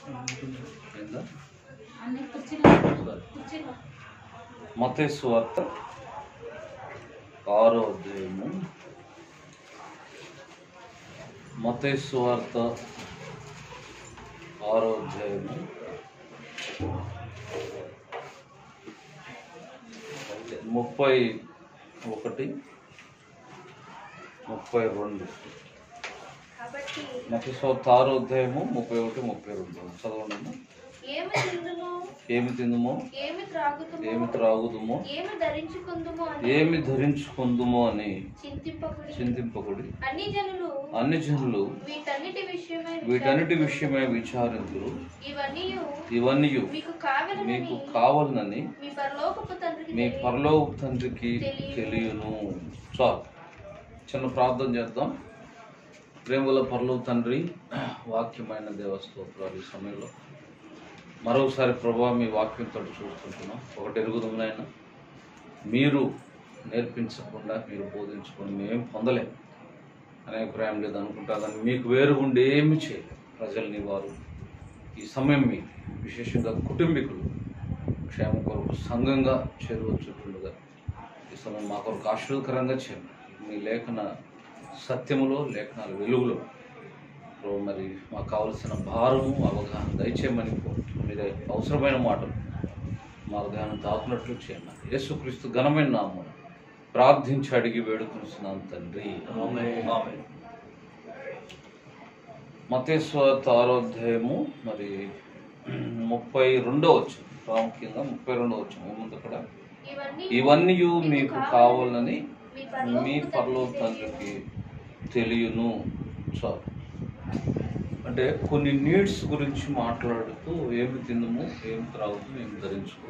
ఏందా అన్ని కుర్చీలో సరే. కుర్చీలో మతేసు వార్త ఆరో అధ్యాయము మతేసు వార్త ఆరో అధ్యాయము ముప్పై ఒకటి ముప్పై రెండు కాబట్టి మతేసు వార్త ఆరో అధ్యాయము ముప్పై ఒకటి ముప్పై రెండు చదవండి ఏమి తిందుము ఏమి తిందుమో ఏమి త్రాగుతుము ఏమి త్రాగుదుమో ఏమి ధరించుకుందుము అని ఏమి ధరించుకుందుమో అని చింతింపకుడి చింతింపకుడి అన్ని జనులు అన్ని జనులు వీటన్నిటి విషయమై వీటన్నిటి విషయమై విచారింతురు ఇవన్నీ ఇవన్నీ మీకు కావాలని మీకు కావాలనని మీ పరలోకపు తండ్రికి మీ తెలియ- పరలోక తండ్రికి తెలియను చాలు చిన్న ప్రార్థన చేద్దాం ప్రేమల పరలోక తండ్రి వాక్యమైన దేవస్తోత్రాలు ఈ సమయంలో మరొకసారి ప్రభా మీ వాక్యంతో చూస్తుంటున్నాం ఒకటి ఎరుగుదాం నాయన మీరు నేర్పించకుండా మీరు బోధించకుండా మేము పొందలేం అనేక ప్రేమ లేదు అనుకుంటా కానీ మీకు వేరు ఉండి ఏమి చేయలేం ప్రజల్ని వారు ఈ సమయం మీకు విశేషంగా కుటుంబీకులు క్షేమ కొరకు సంఘంగా చేరువచ్చుండగా ఈ సమయం మా కొరకు ఆశీర్వదకరంగా చేయండి మీ లేఖన సత్యములో లేఖనాల వెలుగులో ప్రభు మరి మాకు కావలసిన భారము అవగాహన దయచేయమని కోరుతున్నాం. మీరే అవసరమైన మాటలు మా ధ్యానం తాకునట్లు చేయండి యేసుక్రీస్తు ఘనమైన నామం ప్రార్థించి అడిగి వేడుకొనిస్తున్నాం తండ్రి ఆమేన్. మతేశ్వర ఆరోధ్యాయము మరి ముప్పై రెండో వచ్చు ప్రాముఖ్యంగా ముప్పై రెండో వచ్చు ఏముంది అక్కడ ఇవన్నీ ఇవన్నీ మీకు కావాలని మీ మీ పరలో తండ్రికి తెలియను చాలు అంటే కొన్ని నీడ్స్ గురించి మాట్లాడుతూ ఏమి తిందము ఏమి త్రాగుతాము ఏమి ధరించుకోవచ్చు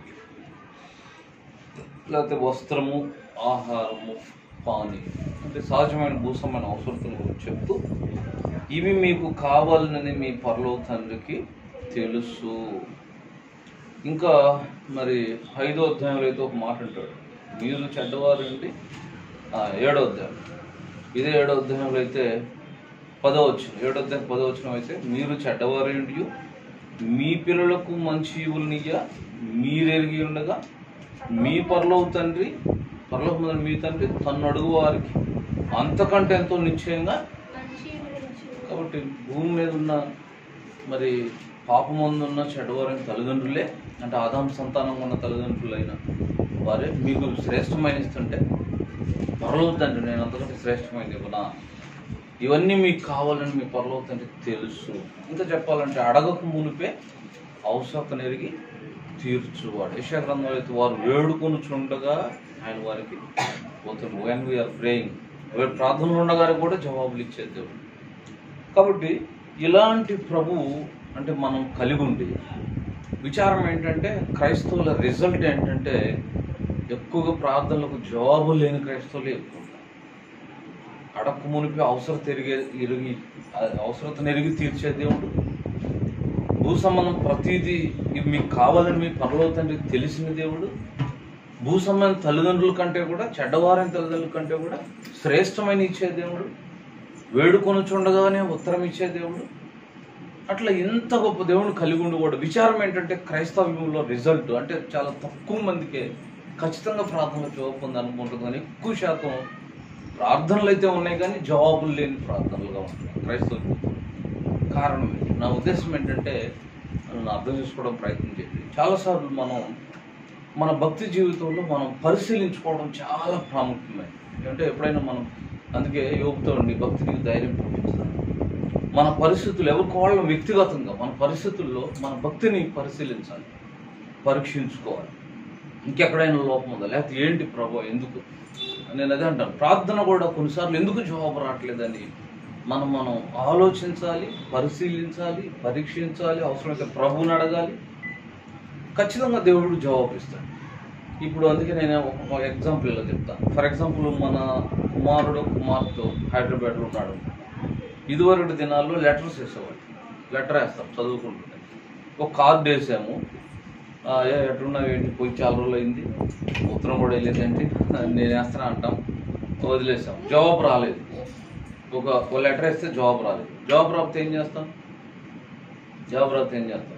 లేకపోతే వస్త్రము ఆహారము పాని అంటే సహజమైన భూసమైన అవసరతల గురించి చెప్తూ ఇవి మీకు కావాలని మీ పరలో తండ్రికి తెలుసు ఇంకా మరి ఐదో అధ్యాయంలో అయితే ఒక మాట అంటాడు మీరు చెడ్డవారండి ఆ, ఏడో అధ్యాయం ఇదే ఏడో అధ్యాయంలో అయితే పదో వచ్చిన ఏడో అధ్యాయం పదో వచ్చిన అయితే మీరు చెడ్డవారేంటి మీ పిల్లలకు మంచి ఇవులనియ్య మీరెరిగి ఉండగా మీ పరలోక తండ్రి పరలోక ముందు మీ తండ్రి తన్ను అడుగు వారికి అంతకంటే ఎంతో నిశ్చయంగా మంచి గురించి కాబట్టి భూమి మీద ఉన్న మరి పాపమందున్న చెడవారైన తల్లిదండ్రులే అంటే ఆదాం సంతానం ఉన్న తల్లిదండ్రులైన వారే మీకు శ్రేష్టమైన ఇస్తుంటే పరలోతండి నేను అంతకంటే శ్రేష్టమైన ఇవ్వనా ఇవన్నీ మీకు కావాలని మీ పరలోతండి తెలుసు ఇంకా చెప్పాలంటే అడగక మునిపే అవసరం ఎరిగి తీర్చువాడు యశా గ్రంథంలో అయితే వారు వేడుకొని చుండగా ఆయన వారికి పోతుంది వెన్ వీఆర్ ప్రేయింగ్ ప్రార్థనలు ఉండగానే కూడా జవాబులు ఇచ్చే దేవుడు కాబట్టి ఇలాంటి ప్రభువు అంటే మనం కలిగి ఉండి విచారం ఏంటంటే క్రైస్తవుల రిజల్ట్ ఏంటంటే ఎక్కువగా ప్రార్థనలకు జవాబు లేని క్రైస్తవులే ఎక్కువ ఉంటారు. అడక్కు మునిపి అవసరం తిరిగే ఇరిగి అవసరతను ఎరిగి తీర్చే దేవుడు భూ సంబంధం ప్రతిదీ ఇవి మీకు కావాలని మీ పరలో తండ్రికి తెలిసిన దేవుడు భూ సంబంధం తల్లిదండ్రుల కంటే కూడా చెడ్డవారైన తల్లిదండ్రుల కంటే కూడా శ్రేష్టమైన ఇచ్చే దేవుడు వేడుకొని చూడగానే ఉత్తరం ఇచ్చే దేవుడు అట్లా ఇంత గొప్ప దేవుడిని కలిగి ఉండి కూడా విచారం ఏంటంటే క్రైస్తవ్యంలో రిజల్ట్ అంటే చాలా తక్కువ మందికే ఖచ్చితంగా ప్రార్థనలు జవాబు పొంది అనుకుంటుంది కానీ ఎక్కువ శాతం ప్రార్థనలు అయితే ఉన్నాయి కానీ జవాబులు లేని ప్రార్థనలుగా ఉంటాయి క్రైస్తవులు కారణం ఏంటి? నా ఉద్దేశం ఏంటంటే నన్ను అర్థం చేసుకోవడం ప్రయత్నం చేయండి చాలాసార్లు మనం మన భక్తి జీవితంలో మనం పరిశీలించుకోవడం చాలా ప్రాముఖ్యమైనది అంటే ఎప్పుడైనా మనం అందుకే యోగుతో నీ భక్తి నీకు ధైర్యం పుట్టించుతాను మన పరిస్థితులు ఎవరికి వాళ్ళ వ్యక్తిగతంగా మన పరిస్థితుల్లో మన భక్తిని పరిశీలించాలి పరీక్షించుకోవాలి ఇంకెక్కడైనా లోపం ఉందా లేకపోతే ఏంటి ప్రభు ఎందుకు నేను అదే అంటాను ప్రార్థన కూడా కొన్నిసార్లు ఎందుకు జవాబు రావట్లేదని మనం మనం ఆలోచించాలి పరిశీలించాలి పరీక్షించాలి అవసరమైతే ప్రభువుని అడగాలి ఖచ్చితంగా దేవుడు జవాబు ఇస్తాడు ఇప్పుడు అందుకే నేను ఒక ఎగ్జాంపుల్ ఇలా చెప్తాను ఫర్ ఎగ్జాంపుల్ మన కుమారుడు కుమార్తె హైదరాబాద్లో ఉన్నాడు ఇదివరకు దినాల్లో లెటర్స్ వేసేవాడు లెటర్ వేస్తాం చదువుకుంటుంటే ఒక కార్డు వేసాము ఆ, ఏ ఎట్టున్నావు ఏంటి పోయి చాలా రోజులు అయింది ఉత్తరం కూడా వెళ్ళేదేంటి నేను వేస్తాను అంటాం వదిలేసాం జవాబు రాలేదు ఒక ఒక లెటర్ వేస్తే జవాబు రాలేదు జవాబు రాకపోతే ఏం చేస్తాం జాబ్ రాత ఏం చేస్తాం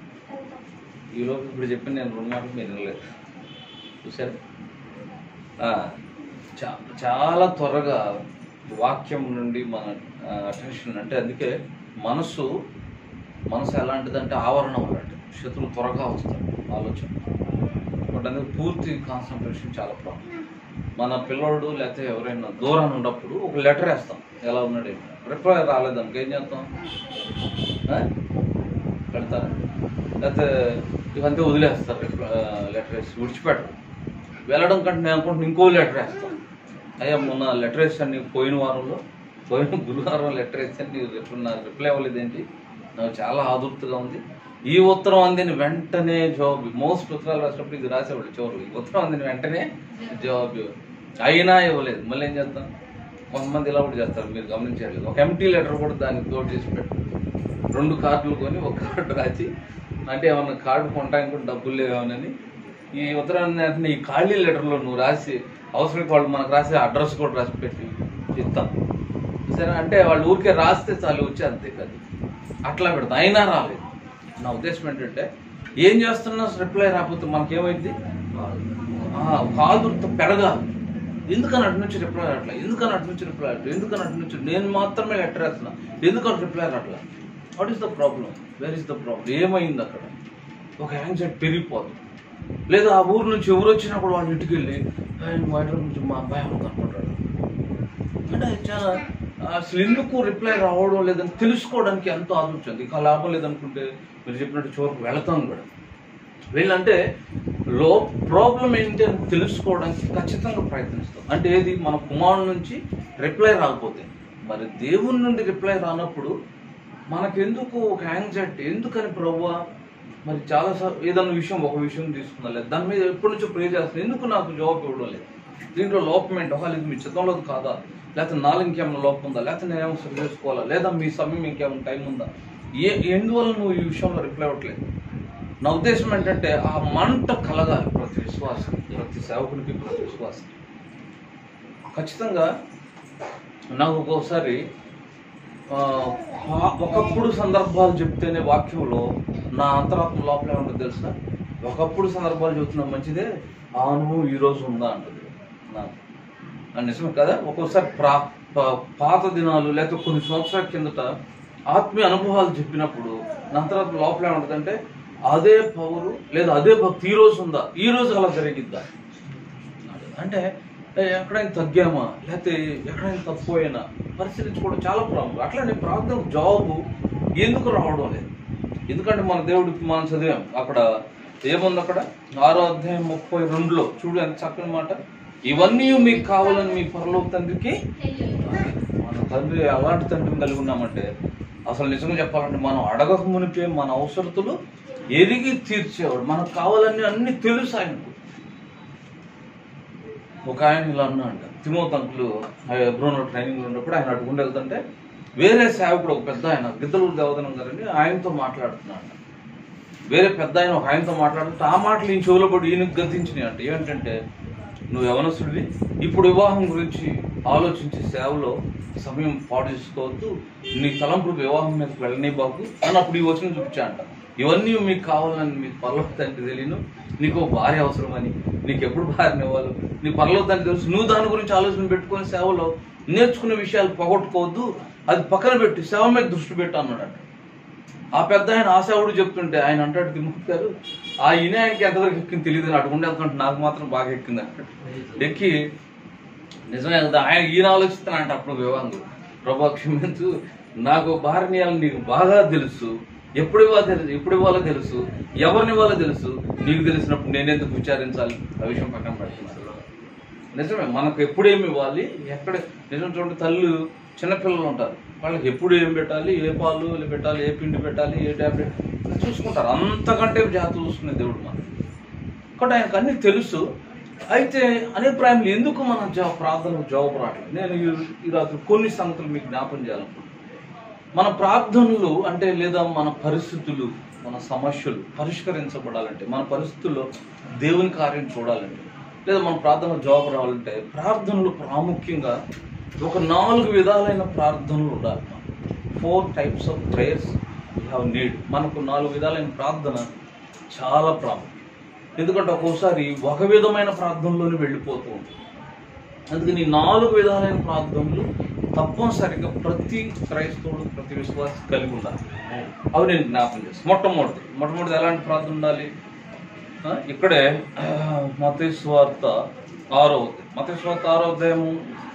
ఈ లోపు ఇప్పుడు చెప్పిన నేను రెండు మాటలు మీరు వినలేదు చూసారా ఆ, చా చాలా త్వరగా వాక్యం నుండి మన అటెన్షన్ అంటే అందుకే మనసు మనసు ఎలాంటిదంటే ఆవరణం అలాంటి శత్రువు త్వరగా వస్తాడు ఆలోచన బట్ అందుకే పూర్తి కాన్సన్ట్రేషన్ చాలా ప్రాబ్లం మన పిల్లోడు లేకపోతే ఎవరైనా దూరాన్ని ఉన్నప్పుడు ఒక లెటర్ వేస్తాం ఎలా ఉన్నాడు ఏంటి రిప్లై రాలేదనుకో ఏం చేస్తాం ఆ? పెడతారా లేకపోతే ఇవంతా వదిలేస్తారు లెటర్ వేసి విడిచిపెట్టరు వెళ్ళడం కంటే నేను అనుకుంటున్నా ఇంకో లెటర్ వేస్తాను అయ్యా మొన్న లెటర్ వేసాను నీకు పోయిన వారంలో పోయిన గురువారం లెటర్ వేసాను నీకు రిప్లై నాకు రిప్లై అవ్వలేదేంటి నాకు చాలా ఆదుర్తిగా ఉంది ఈ ఉత్తరం అందిన వెంటనే జవాబు మోస్ట్ ఉత్తరాలు రాసినప్పుడు ఇది రాసేవాళ్ళు చివరు ఈ ఉత్తరం అందిన వెంటనే జవాబు అయినా ఇవ్వలేదు మళ్ళీ ఏం చేస్తాం కొంతమంది ఇలా కూడా చేస్తారు మీరు గమనించలేదు ఒక ఎంటీ లెటర్ కూడా దానికి తోడు చేసి పెట్టు రెండు కార్డులు కొని ఒక కార్డు రాసి అంటే ఏమన్నా కార్డు కొనడానికి కూడా డబ్బులు లేవేమోనని ఈ ఉత్తరాన్ని వెంటనే ఈ ఖాళీ లెటర్లో నువ్వు రాసి అవసరం వాళ్ళు మనకు రాసి అడ్రస్ కూడా రాసి పెట్టి ఇస్తాం సరే అంటే వాళ్ళు ఊరికే రాస్తే చాలు వచ్చి అంతే కదా అట్లా పెడతాం అయినా రాలేదు నా ఉద్దేశం ఏంటంటే ఏం చేస్తున్నా రిప్లై రాకపోతే మనకేమైంది కాదుర్త పెరగాలి ఎందుకని అటు నుంచి రిప్లై రావట్లా ఎందుకని అటు నుంచి రిప్లై రావట్లేదు ఎందుకని అటు నుంచి నేను మాత్రమే లెటర్ వేస్తున్నా ఎందుకని రిప్లై రావట్లా what is the problem where is the problem ఏమైంది అక్కడ ఒక యాంగ్జైటీ పెరిగిపోతుంది లేదా ఆ ఊరు నుంచి ఎవరు వచ్చినా కూడా వాళ్ళ ఇంటికి వెళ్ళి ఆయన వాటి నుంచి మా అబ్బాయి అనుకుంటాడు అంటే చాలా అసలు ఎందుకు రిప్లై రావడం లేదని తెలుసుకోవడానికి ఎంతో ఆలోచించింది ఇక లాభం లేదనుకుంటే మీరు చెప్పినట్టు చివరికి వెళతాం కూడా వీళ్ళంటే లో ప్రాబ్లం ఏంటి అని తెలుసుకోవడానికి ఖచ్చితంగా ప్రయత్నిస్తాం అంటే ఏది మన కుమారుడు నుంచి రిప్లై రాకపోతే మరి దేవుని నుండి రిప్లై రానప్పుడు మనకెందుకు ఒక యాంగ్జైటీ ఎందుకని ప్రభువా మరి చాలా సార్లు ఏదన్నా విషయం ఒక విషయం తీసుకున్నా లేదు దాని మీద ఎప్పటి నుంచో ప్రే చేస్తాను ఎందుకు నాకు జవాబు ఇవ్వడం లేదు దీంట్లో లోపం ఏంటి ఒకవేళ ఇది మీ చిత్తంలో కాదా లేకపోతే నాలుగు ఇంకేమైనా లోపం ఉందా లేకపోతే నేనేమో సరి చేసుకోవాలా లేదా మీ సమయం ఇంకేమైనా టైం ఉందా ఏ ఎందువల్ల నువ్వు ఈ విషయంలో రిప్లై ఇవ్వట్లేదు నా ఉద్దేశం ఏంటంటే ఆ మంట కలగాలి ప్రతి విశ్వాసం ప్రతి సేవకునికి ప్రతి విశ్వాసం ఖచ్చితంగా నాకు ఒక్కోసారి ఆ, పా- ఒకప్పుడు సందర్భాలు చెప్తేనే వాక్యంలో నా అంతరాత్మ లోపలే ఉంటుంది తెలుసా ఒకప్పుడు సందర్భాలు చెబుతున్నా మంచిదే ఆ అనుభవం ఈ రోజు ఉందా అంటది నాకు అది నిజమే కదా ఒక్కోసారి ప్రా పా- పాత దినాలు లేకపోతే కొన్ని సంవత్సరాల కిందట ఆత్మీయ అనుభవాలు చెప్పినప్పుడు నా అంతరాత్మ లోపలే ఉంటుందంటే అదే పౌరు లేదా అదే భక్తి ఈ రోజు ఉందా ఈ రోజు అలా జరిగిద్దా అంటే ఏ, ఎక్కడైనా తగ్గామా లేకపోతే ఎక్కడైనా తక్కువైనా పరిశీలించుకోవడం చాలా ప్రాబ్లం అట్లానే ప్రార్థన జవాబు ఎందుకు రావడం లేదు ఎందుకంటే మన దేవుడికి మనం చదివాం అక్కడ ఏముంది అక్కడ ఆరో అధ్యాయం ముప్పై రెండులో చూడు ఎంత చక్కని మాట ఇవన్నీ మీకు కావాలని మీ పరలోక తండ్రికి మన తండ్రి అలాంటి తండ్రిని కలిగి ఉన్నామంటే అసలు నిజంగా చెప్పాలంటే మనం అడగక మునిపే మన అవసరతలు ఎరిగి తీర్చేవాడు మనకు కావాలని అన్ని తెలుసు ఆయనకు ఒక ఆయన ఇలా అన్నాడు తిమోత్ అంకులు ఎబ్రోనో ట్రైనింగ్ ఉన్నప్పుడు ఆయన అడుగుండి వెళ్తుంటే వేరే సేవకుడు ఒక పెద్ద ఆయన గిద్దలూరు దేవదనం గారని ఆయనతో మాట్లాడుతున్నాడు వేరే పెద్ద ఆయన ఒక ఆయనతో మాట్లాడుతుంటే ఆ మాటలు ఈయన చెవులో పడి ఈయనకు గద్దించినాయి అంటే ఏంటంటే నువ్వు యవనస్తుడివి ఇప్పుడు వివాహం గురించి ఆలోచించి సేవలో సమయం పాడు చేసుకోవద్దు నీ తలంపుడు వివాహం మీదకి వెళ్ళని బాకు అని అప్పుడు ఈ వచనం చూపించా అంట ఇవన్నీ మీకు కావాలని మీకు పర్లోక తండ్రి తెలియను నీకు ఓ భార్య అవసరమని నీకు ఎప్పుడు భార్యని ఇవ్వాలి నీ పర్లోక తండ్రి తెలుసు నువ్వు దాని గురించి ఆలోచన పెట్టుకొని సేవలో నేర్చుకునే విషయాలు పోగొట్టుకోవద్దు అది పక్కన పెట్టి సేవ మీద దృష్టి పెట్టు అన్నాడు ఆ పెద్ద ఆయన ఆశావుడు చెప్తుంటే ఆయన అంటాడు తిమ్మూర్తి గారు ఆ ఈయన ఆయనకి ఎంతవరకు ఎక్కింది తెలియదు అటు ఉండే అనుకుంటే నాకు మాత్రం బాగా ఎక్కింది అంటాడు ఎక్కి నిజమే కదా ఆయన ఈయన ఆలోచిస్తానంట అప్పుడు వివాహం ప్రభా క్షమించు నాకు భార్యని నీకు బాగా తెలుసు ఎప్పుడు ఇవ్వాలో తెలుసు ఎప్పుడు ఇవ్వాలో తెలుసు ఎవరిని ఇవ్వాలో తెలుసు నీకు తెలిసినప్పుడు నేనెందుకు విచారించాలి ఆ విషయం పక్కన పెడుతున్నాను నిజమే మనకు ఎప్పుడు ఏమి ఇవ్వాలి ఎక్కడ నిజం చూడండి తల్లు చిన్నపిల్లలు ఉంటారు వాళ్ళకి ఎప్పుడు ఏం పెట్టాలి ఏ పాలు పెట్టాలి ఏ పిండి పెట్టాలి ఏ టాబ్లెట్ చూసుకుంటారు అంతకంటే జాగ్రత్త చూసుకునే దేవుడు మనం కాబట్టి ఆయనకు అన్ని తెలుసు అయితే అభిప్రాయంలో ఎందుకు మన జా- ప్రార్థనకు జవాబు రావట్లేదు నేను ఈ- ఈ రాత్రి కొన్ని సంగతులు మీకు జ్ఞాపం చేయాలనుకుంటున్నాను మన ప్రార్థనలు అంటే లేదా మన పరిస్థితులు మన సమస్యలు పరిష్కరించబడాలంటే మన పరిస్థితుల్లో దేవుని కార్యం చూడాలంటే లేదా మన ప్రార్థన జవాబు రావాలంటే ప్రార్థనలు ప్రాముఖ్యంగా ఒక నాలుగు విధాలైన ప్రార్థనలు ఉండాలి four types of prayers we have need మనకు నాలుగు విధాలైన ప్రార్థన చాలా ప్రాముఖ్యం ఎందుకంటే ఒక్కోసారి ఒక విధమైన ప్రార్థనలోనే వెళ్ళిపోతూ ఉంటుంది అందుకని ఈ నాలుగు విధాలైన ప్రార్థనలు తప్పనిసరిగా ప్రతి క్రైస్తవుడు ప్రతి విశ్వాసి కలిగి ఉండాలి అవి నేను జ్ఞాపకం చేస్తాను మొట్టమొదటి మొట్టమొదటి ఎలాంటి ప్రార్థన ఉండాలి ఆ, ఇక్కడే మతేశ్వార్త ఆరో మతేశ్వార్త ఆరో అధ్యాయము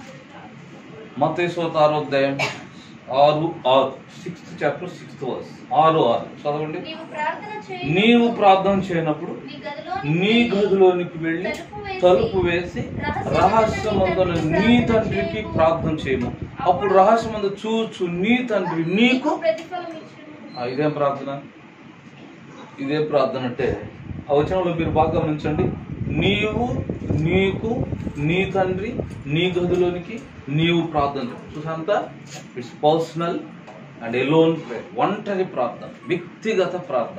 మతేశ్వార్త ఆరో అధ్యాయం ఆరు ఆరు సిక్స్త్ చాప్టర్ సిక్స్త్ వర్స్ ఆరు ఆరు చదవండి నీవు ప్రార్థన చేయి నీవు ప్రార్థన చేయనప్పుడు నీ గదిలో నీ గదిలోనికి వెళ్ళి తలుపు వేసి రహస్యమందున నీ తండ్రికి ప్రార్థన చేయము అప్పుడు రహస్యమందు చూచు నీ తండ్రి నీకు ప్రతిఫలం ఇచ్చును ఆ, ఇదేం ప్రార్థన ఇదే ప్రార్థన అంటే ఆ వచనంలో మీరు బాగా గమనించండి నీవు నీకు నీ తండ్రి నీ గదిలోనికి నీవు ప్రార్థన చేయు. చూసాంత it's personal and alone prayer ఒంటరి ప్రార్థన వ్యక్తిగత ప్రార్థన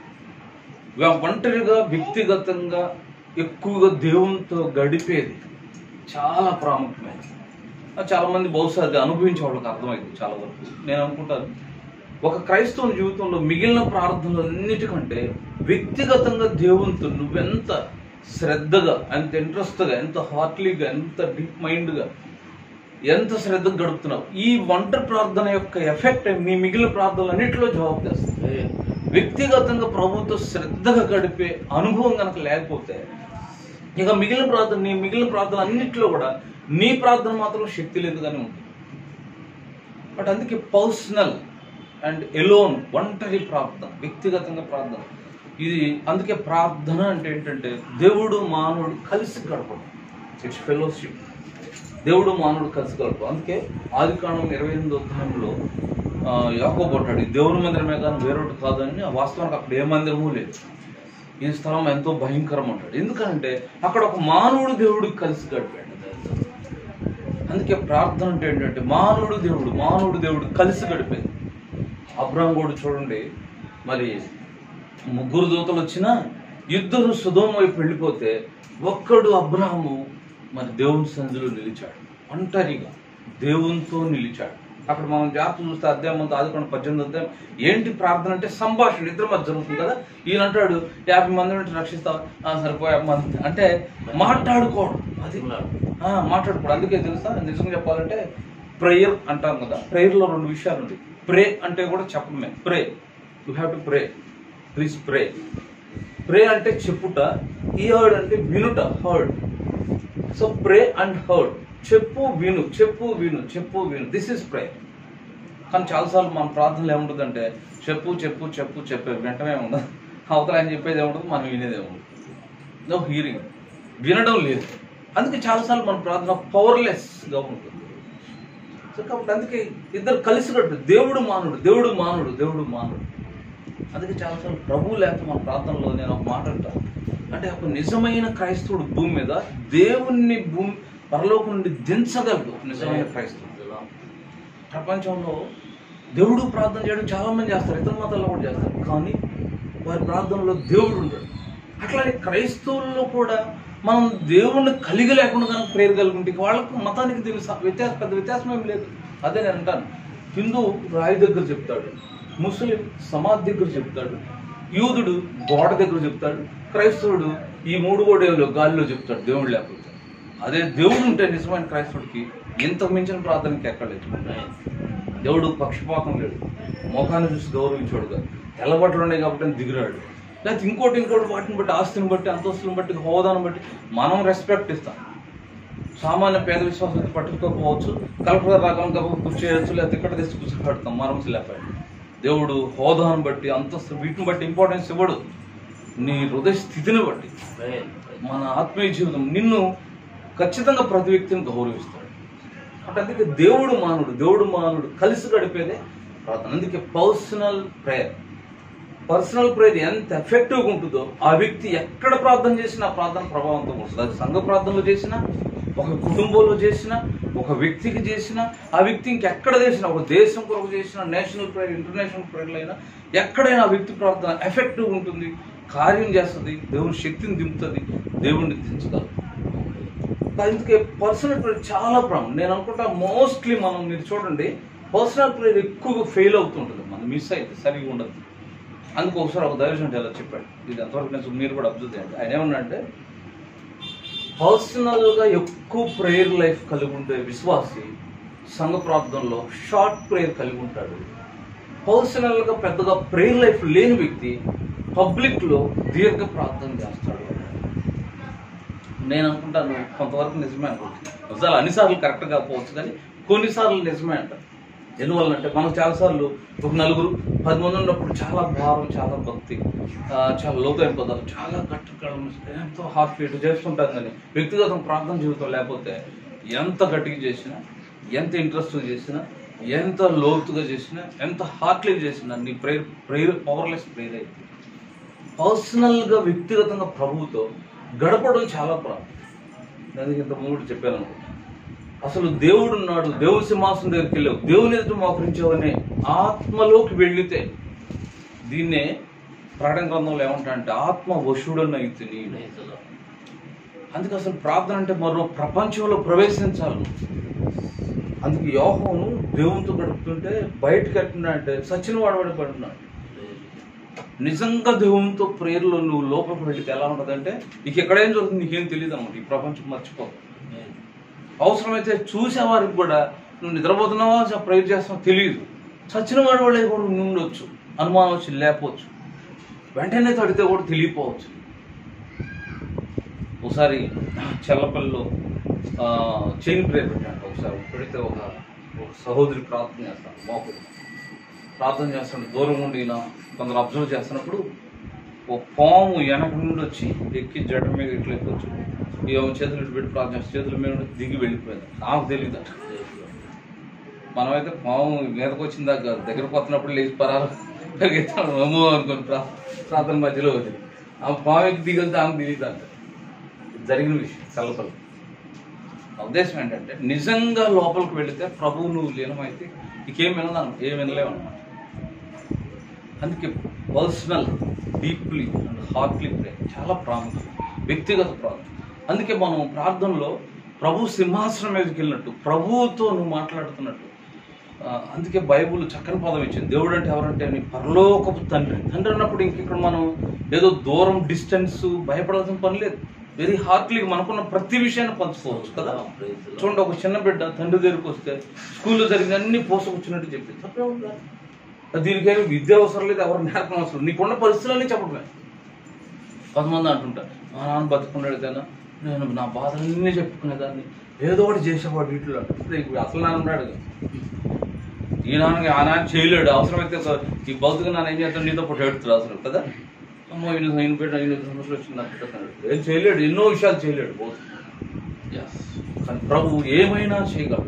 వా- ఒంటరిగా వ్యక్తిగతంగా ఎక్కువగా దేవునితో గడిపేది చాలా ప్రాముఖ్యమైనది అది చాలా మంది బహుశా అది అనుభవించే వాళ్ళకి అర్థమైంది చాలా వరకు నేను అనుకుంటాను ఒక క్రైస్తవుని జీవితంలో మిగిలిన ప్రార్థనలు అన్నిటికంటే వ్యక్తిగతంగా దేవునితో నువ్వెంత శ్రద్ధగా ఎంత ఇంట్రెస్ట్గా ఎంత హార్ట్లీగా ఎంత డీప్ మైండ్గా ఎంత శ్రద్ధగా గడుపుతున్నావు ఈ ఒంటరి ప్రార్థన యొక్క ఎఫెక్ట్ నీ మిగిలిన ప్రార్థనలు అన్నింటిలో జవాబు చేస్తుంది వ్యక్తిగతంగా ప్రభుత్వ శ్రద్ధగా గడిపే అనుభవం కనుక లేకపోతే ఇక మిగిలిన ప్రార్థన నీ మిగిలిన ప్రార్థన అన్నింటిలో కూడా నీ ప్రార్థన మాత్రం శక్తి లేదుగానే ఉంటుంది బట్ అందుకే పర్సనల్ అండ్ ఎలోన్ ఒంటరి ప్రార్థన వ్యక్తిగతంగా ప్రార్థన ఇది అందుకే ప్రార్థన అంటే ఏంటంటే దేవుడు మానవుడు కలిసి గడపడం ఇట్స్ ఫెలోషిప్ దేవుడు మానవుడు కలిసి గడపడం అందుకే ఆది కాండం ఇరవై ఎనిమిదో అధ్యాయంలో యాకోబు అంటాడు "ఈ దేవుని మందిరమే కానీ వేరొకటి కాదని ఆ వాస్తవానికి అక్కడ ఏ మందిరము లేదు ఈ స్థలం ఎంతో భయంకరం అంటాడు ఎందుకంటే అక్కడ ఒక మానవుడు దేవుడికి కలిసి గడిపాడు అందుకే ప్రార్థన అంటే ఏంటంటే మానవుడు దేవుడు మానవుడు దేవుడు కలిసి గడిపేది అబ్రాహం కూడా చూడండి మరి ముగ్గురు దూతలు వచ్చినా ఇద్దరు సుధోమ వైపు వెళ్ళిపోతే ఒక్కడు అబ్రాహము మరి దేవుని సన్నిధిలో నిలిచాడు ఒంటరిగా దేవునితో నిలిచాడు అక్కడ మనం జాగ్రత్త చూస్తే అధ్యాయం అంతా ఆదుకున్న పద్దెనిమిది అధ్యాయం ఏంటి ప్రార్థన అంటే సంభాషణ ఇద్దరు మధ్య జరుగుతుంది కదా ఈయన అంటాడు యాభై మంది నుండి రక్షిస్తావు "ఆ, సరిపో యాభై మంది అంటే మాట్లాడుకోవడం అది ఆ, మాట్లాడుకోవడం అందుకే తెలుసా నిజంగా చెప్పాలంటే ప్రేయర్ అంటాం కదా ప్రేయర్లో రెండు విషయాలు ఉంది ప్రే అంటే కూడా చెప్పడమే pray you have to pray please pray pray అంటే చెప్పుట ఈ హర్డ్ అంటే వినుట heard so pray and heard చెప్పు విను చెప్పు విను చెప్పు విను దిస్ ఇస్ ప్రే కానీ చాలాసార్లు మన ప్రార్థనలు ఏముంటుందంటే చెప్పు చెప్పు చెప్పు చెప్పే వెంటనే ఉండదు అవతల ఆయన చెప్పేది ఏముండదు మనం వినేది ఏముండదు నో హీరింగ్ వినడం లేదు అందుకే చాలాసార్లు మన ప్రార్థన పవర్లెస్గా ఉంటుంది సో కాబట్టి అందుకే ఇద్దరు కలిసి కట్టు దేవుడు మానుడు దేవుడు మానుడు దేవుడు మానుడు అందుకే చాలాసార్లు ప్రభు లేక మన ప్రార్థనలో నేను ఒక మాట అంటాను అంటే ఒక నిజమైన క్రైస్తవుడు భూమి మీద దేవుణ్ణి భూమి పరలోకం నుండి దించగలడు ఒక నిజమైన క్రైస్తవుడు ప్రపంచంలో దేవుడు ప్రార్థన చేయడం చాలా మంది చేస్తారు ఇతర మతాల్లో కూడా చేస్తారు కానీ వారి ప్రార్థనలో దేవుడు ఉండడు అట్లానే క్రైస్తవుల్లో కూడా మనం దేవుణ్ణి కలిగి లేకుండా కనుక ప్రేరు కలిగి ఉంటే వాళ్ళకు మతానికి దీనికి స- వ్యత్యాసం పెద్ద వ్యత్యాసం ఏం లేదు అదే నేను అంటాను హిందూ రాయి దగ్గర చెప్తాడు ముస్లిం సమాధి దగ్గర చెప్తాడు యూదుడు గోడ దగ్గర చెప్తాడు క్రైస్తవుడు ఈ మూడు గోడేలో గాలిలో చెప్తాడు దేవుడు లేకపోతే అదే దేవుడు ఉంటే నిజమైన క్రైస్తవుడికి ఇంతకు మించిన ప్రార్థనకి ఎక్కడ లేదు దేవుడు పక్షపాతం లేడు మోకాన్ని చూసి గౌరవించాడు కాదు తెల్లబట్టలు ఉన్నాయి కాబట్టి అని దిగిరాడు లేకపోతే ఇంకోటి ఇంకోటి వాటిని బట్టి ఆస్తిని బట్టి అంతస్తుని బట్టి హోదాను బట్టి మనం రెస్పెక్ట్ ఇస్తాం సామాన్య పేద విశ్వాసం పట్టుకోకపోవచ్చు కలెక్టర్ రాగం కాబట్టి కూర్చేయచ్చు లేకపోతే ఇక్కడ తెచ్చి కూర్చోబెడతాం మనం లేపాడు దేవుడు హోదాను బట్టి అంతస్తు వీటిని బట్టి ఇంపార్టెన్స్ ఇవ్వడు నీ హృదయ స్థితిని బట్టి మన ఆత్మీయ జీవితం నిన్ను ఖచ్చితంగా ప్రతి వ్యక్తిని గౌరవిస్తాడు అంటే అందుకే దేవుడు మానవుడు దేవుడు మానవుడు కలిసి గడిపేదే ప్రార్థన అందుకే పర్సనల్ ప్రేయర్ పర్సనల్ ప్రేయర్ ఎంత ఎఫెక్టివ్గా ఉంటుందో ఆ వ్యక్తి ఎక్కడ ప్రార్థన చేసినా ఆ ప్రార్థన ప్రభావంతో ఉంటుంది అది సంఘ ప్రార్థనలో చేసినా ఒక కుటుంబంలో చేసినా ఒక వ్యక్తికి చేసినా ఆ వ్యక్తి ఇంకెక్కడ చేసినా ఒక దేశం కొరకు చేసినా నేషనల్ ప్రేయర్ ఇంటర్నేషనల్ ప్రేయర్లు అయినా ఎక్కడైనా ఆ వ్యక్తి ప్రార్థన ఎఫెక్టివ్ ఉంటుంది కార్యం చేస్తుంది దేవుని శక్తిని దింపుతుంది దేవుణ్ణి దించగలదు అందుకే పర్సనల్ ప్రేయర్ చాలా ప్రాబ్లం నేను అనుకుంటా మోస్ట్లీ మనం మీరు చూడండి పర్సనల్ ప్రేయర్ ఎక్కువగా ఫెయిల్ అవుతుంటుంది మన అది మిస్ అయితే సరిగా ఉండదు అందుకు ఒకసారి ఒక దైవజనుడు ఇలా చెప్పాడు ఇది ఎంతవరకు నేను మీరు కూడా అబ్జర్వ్ చేయండి ఆయన ఏమన్నా అంటే పర్సనల్గా ఎక్కువ ప్రేయర్ లైఫ్ కలిగి ఉండే విశ్వాసి సంఘ ప్రార్థనలో షార్ట్ ప్రేయర్ కలిగి ఉంటాడు పర్సనల్గా పెద్దగా ప్రేయర్ లైఫ్ లేని వ్యక్తి పబ్లిక్లో దీర్ఘ ప్రార్థన చేస్తాడు నేను అనుకుంటాను కొంతవరకు నిజమే అనుకుంటున్నాను నిజాలు అన్నిసార్లు కరెక్ట్ కాకపోవచ్చు కానీ కొన్నిసార్లు నిజమే అంట ఎందువల్లంటే మనం చాలాసార్లు ఒక నలుగురు పది మంది ఉన్నప్పుడు చాలా భారం చాలా భక్తి ఆ, చాలా లోతైన పదాలు చాలా గట్టిగా ఎంతో హార్ట్ బీట్ చేసుకుంటాం కానీ వ్యక్తిగతం ప్రార్థన జీవితం లేకపోతే ఎంత గట్టిగా చేసినా ఎంత ఇంట్రెస్ట్ చేసినా ఎంత లోతుగా చేసినా ఎంత హార్ట్లీ చేసినా నీ ప్రేయర్ ప్రేయర్ పవర్లెస్ ప్రేయర్ అయితే పర్సనల్గా వ్యక్తిగతంగా ప్రభువుతో గడపడం చాలా ప్రాబ్లం దానికి ఇంత ముందు చెప్పాను అనుకో. అసలు దేవుడు ఉన్నాడు దేవుడి సింహాసనం దగ్గరికి వెళ్ళావు దేవుని ఎదుట మోకరించావనే ఆత్మలోకి వెళ్ళితే దీన్నే ప్రకటన గ్రంథంలో ఏమంటా అంటే ఆత్మ వశుడన్న అయితే అందుకే అసలు ప్రార్థన అంటే మరో ప్రపంచంలో ప్రవేశించాలి నువ్వు. అందుకే యోహోను దేవునితో గడుపుతుంటే బయటకు ఎట్టున్నా అంటే సచిన వాడబడి పడున్నాడు నిజంగా దేవునితో ప్రేయర్లో నువ్వు లోపలికి వెళ్తే ఎలా ఉంటుందంటే నీకు ఎక్కడేం జరుగుతుంది నీకేం తెలియదు అన్నమాట ఈ ప్రపంచం మర్చిపో అవసరమైతే చూసేవారికి కూడా నువ్వు నిద్రపోతున్నావా ప్రేయర్ చేస్తున్నావా తెలియదు చచ్చిన వాడు వాళ్ళే కూడా ఉండి ఉండొచ్చు అనుమానం వచ్చి లేకపోవచ్చు వెంటనే తడితే కూడా తెలియపోవచ్చు ఒకసారి చెల్లపల్లిలో ఆ, చైన్ ప్రేయర్ పెట్టాను ఒకసారి పెడితే ఒక ఒక సహోదరి ప్రార్థన చేస్తాను మోకుడు ప్రార్థన చేస్తుంటే దూరం ఉండి ఇలా కొందరు అబ్జర్వ్ చేస్తున్నప్పుడు ఒక పాము వెనక నుండి వచ్చి ఎక్కి జడ మీద ఇట్లా ఎక్కొచ్చు ఏమో చేతులు ఇటు పెట్టి ప్రార్థన చేస్తే చేతుల మీద నుండి దిగి వెళ్ళిపోయింది నాకు తెలియదు మనమైతే పాము మీదకి వచ్చిన దాకా దగ్గరకు వస్తున్నప్పుడు లేచి పరాలు పరిగెత్తాను అమ్మో అనుకుని ప్రా- ప్రార్థన మధ్యలో వదిలి ఆ పాము ఎక్కి దిగి వెళ్తే ఆమెకు తెలియదు అంట ఇది జరిగిన విషయం చల్లపల్లి నా ఉద్దేశం ఏంటంటే నిజంగా లోపలికి వెళితే ప్రభువు నువ్వు లీనమైతే నీకేం వినదాను ఏం వినలేవు అనమాట అందుకే personal deeply and heartly pray చాలా ప్రాముఖ్యం వ్యక్తిగత ప్రార్థన అందుకే మనం ప్రార్థనలో ప్రభు సింహాసనం మీదకి వెళ్ళినట్టు ప్రభువుతో నువ్వు మాట్లాడుతున్నట్టు ఆ, అందుకే బైబుల్ చక్కని పదం ఇచ్చింది దేవుడు అంటే ఎవరంటే నీ పరలోకపు తండ్రి తండ్రి అన్నప్పుడు ఇంక ఇక్కడ మనం ఏదో దూరం డిస్టెన్స్ భయపడాల్సిన పని లేదు వెరీ హార్ట్లీ మనకున్న ప్రతి విషయాన్ని పంచుకోవచ్చు కదా చూడండి ఒక చిన్న బిడ్డ తండ్రి దగ్గరికి వస్తే స్కూల్లో జరిగిన అన్ని పోసకొచ్చినట్టు చెప్పి తప్పే ఉందా దీనికైనా విద్య అవసరం లేదు ఎవరు నేర్పడం అవసరం లేదు. నీకున్న పరిస్థితులన్నీ చెప్పడమే కొంతమంది అంటుంటారు మా నాన్న బతుకున్నాడైతేనా నేను నా బాధలన్నీ చెప్పుకునేదాన్ని ఏదో ఒకటి చేసేవాడు వీటిలో అంటే ఇప్పుడు అసలు నాన్న ఉన్నాడు కదా. ఈ నాన్న ఆ నాన్న చేయలేడు అవసరమైతే ఒక- ఈ భౌతిక నాన్న ఏం చేస్తాడు నీతో పాటు ఏడుతాడు అవసరం కదా అమ్మో ఈయన ఈయన పెట్ట ఈయన సమస్యలు వచ్చింది నాకు పెట్టేస్తాడు. ఏం చేయలేడు ఎన్నో విషయాలు చేయలేడు బహుశా Yes. కానీ ప్రభు ఏమైనా చేయగలడు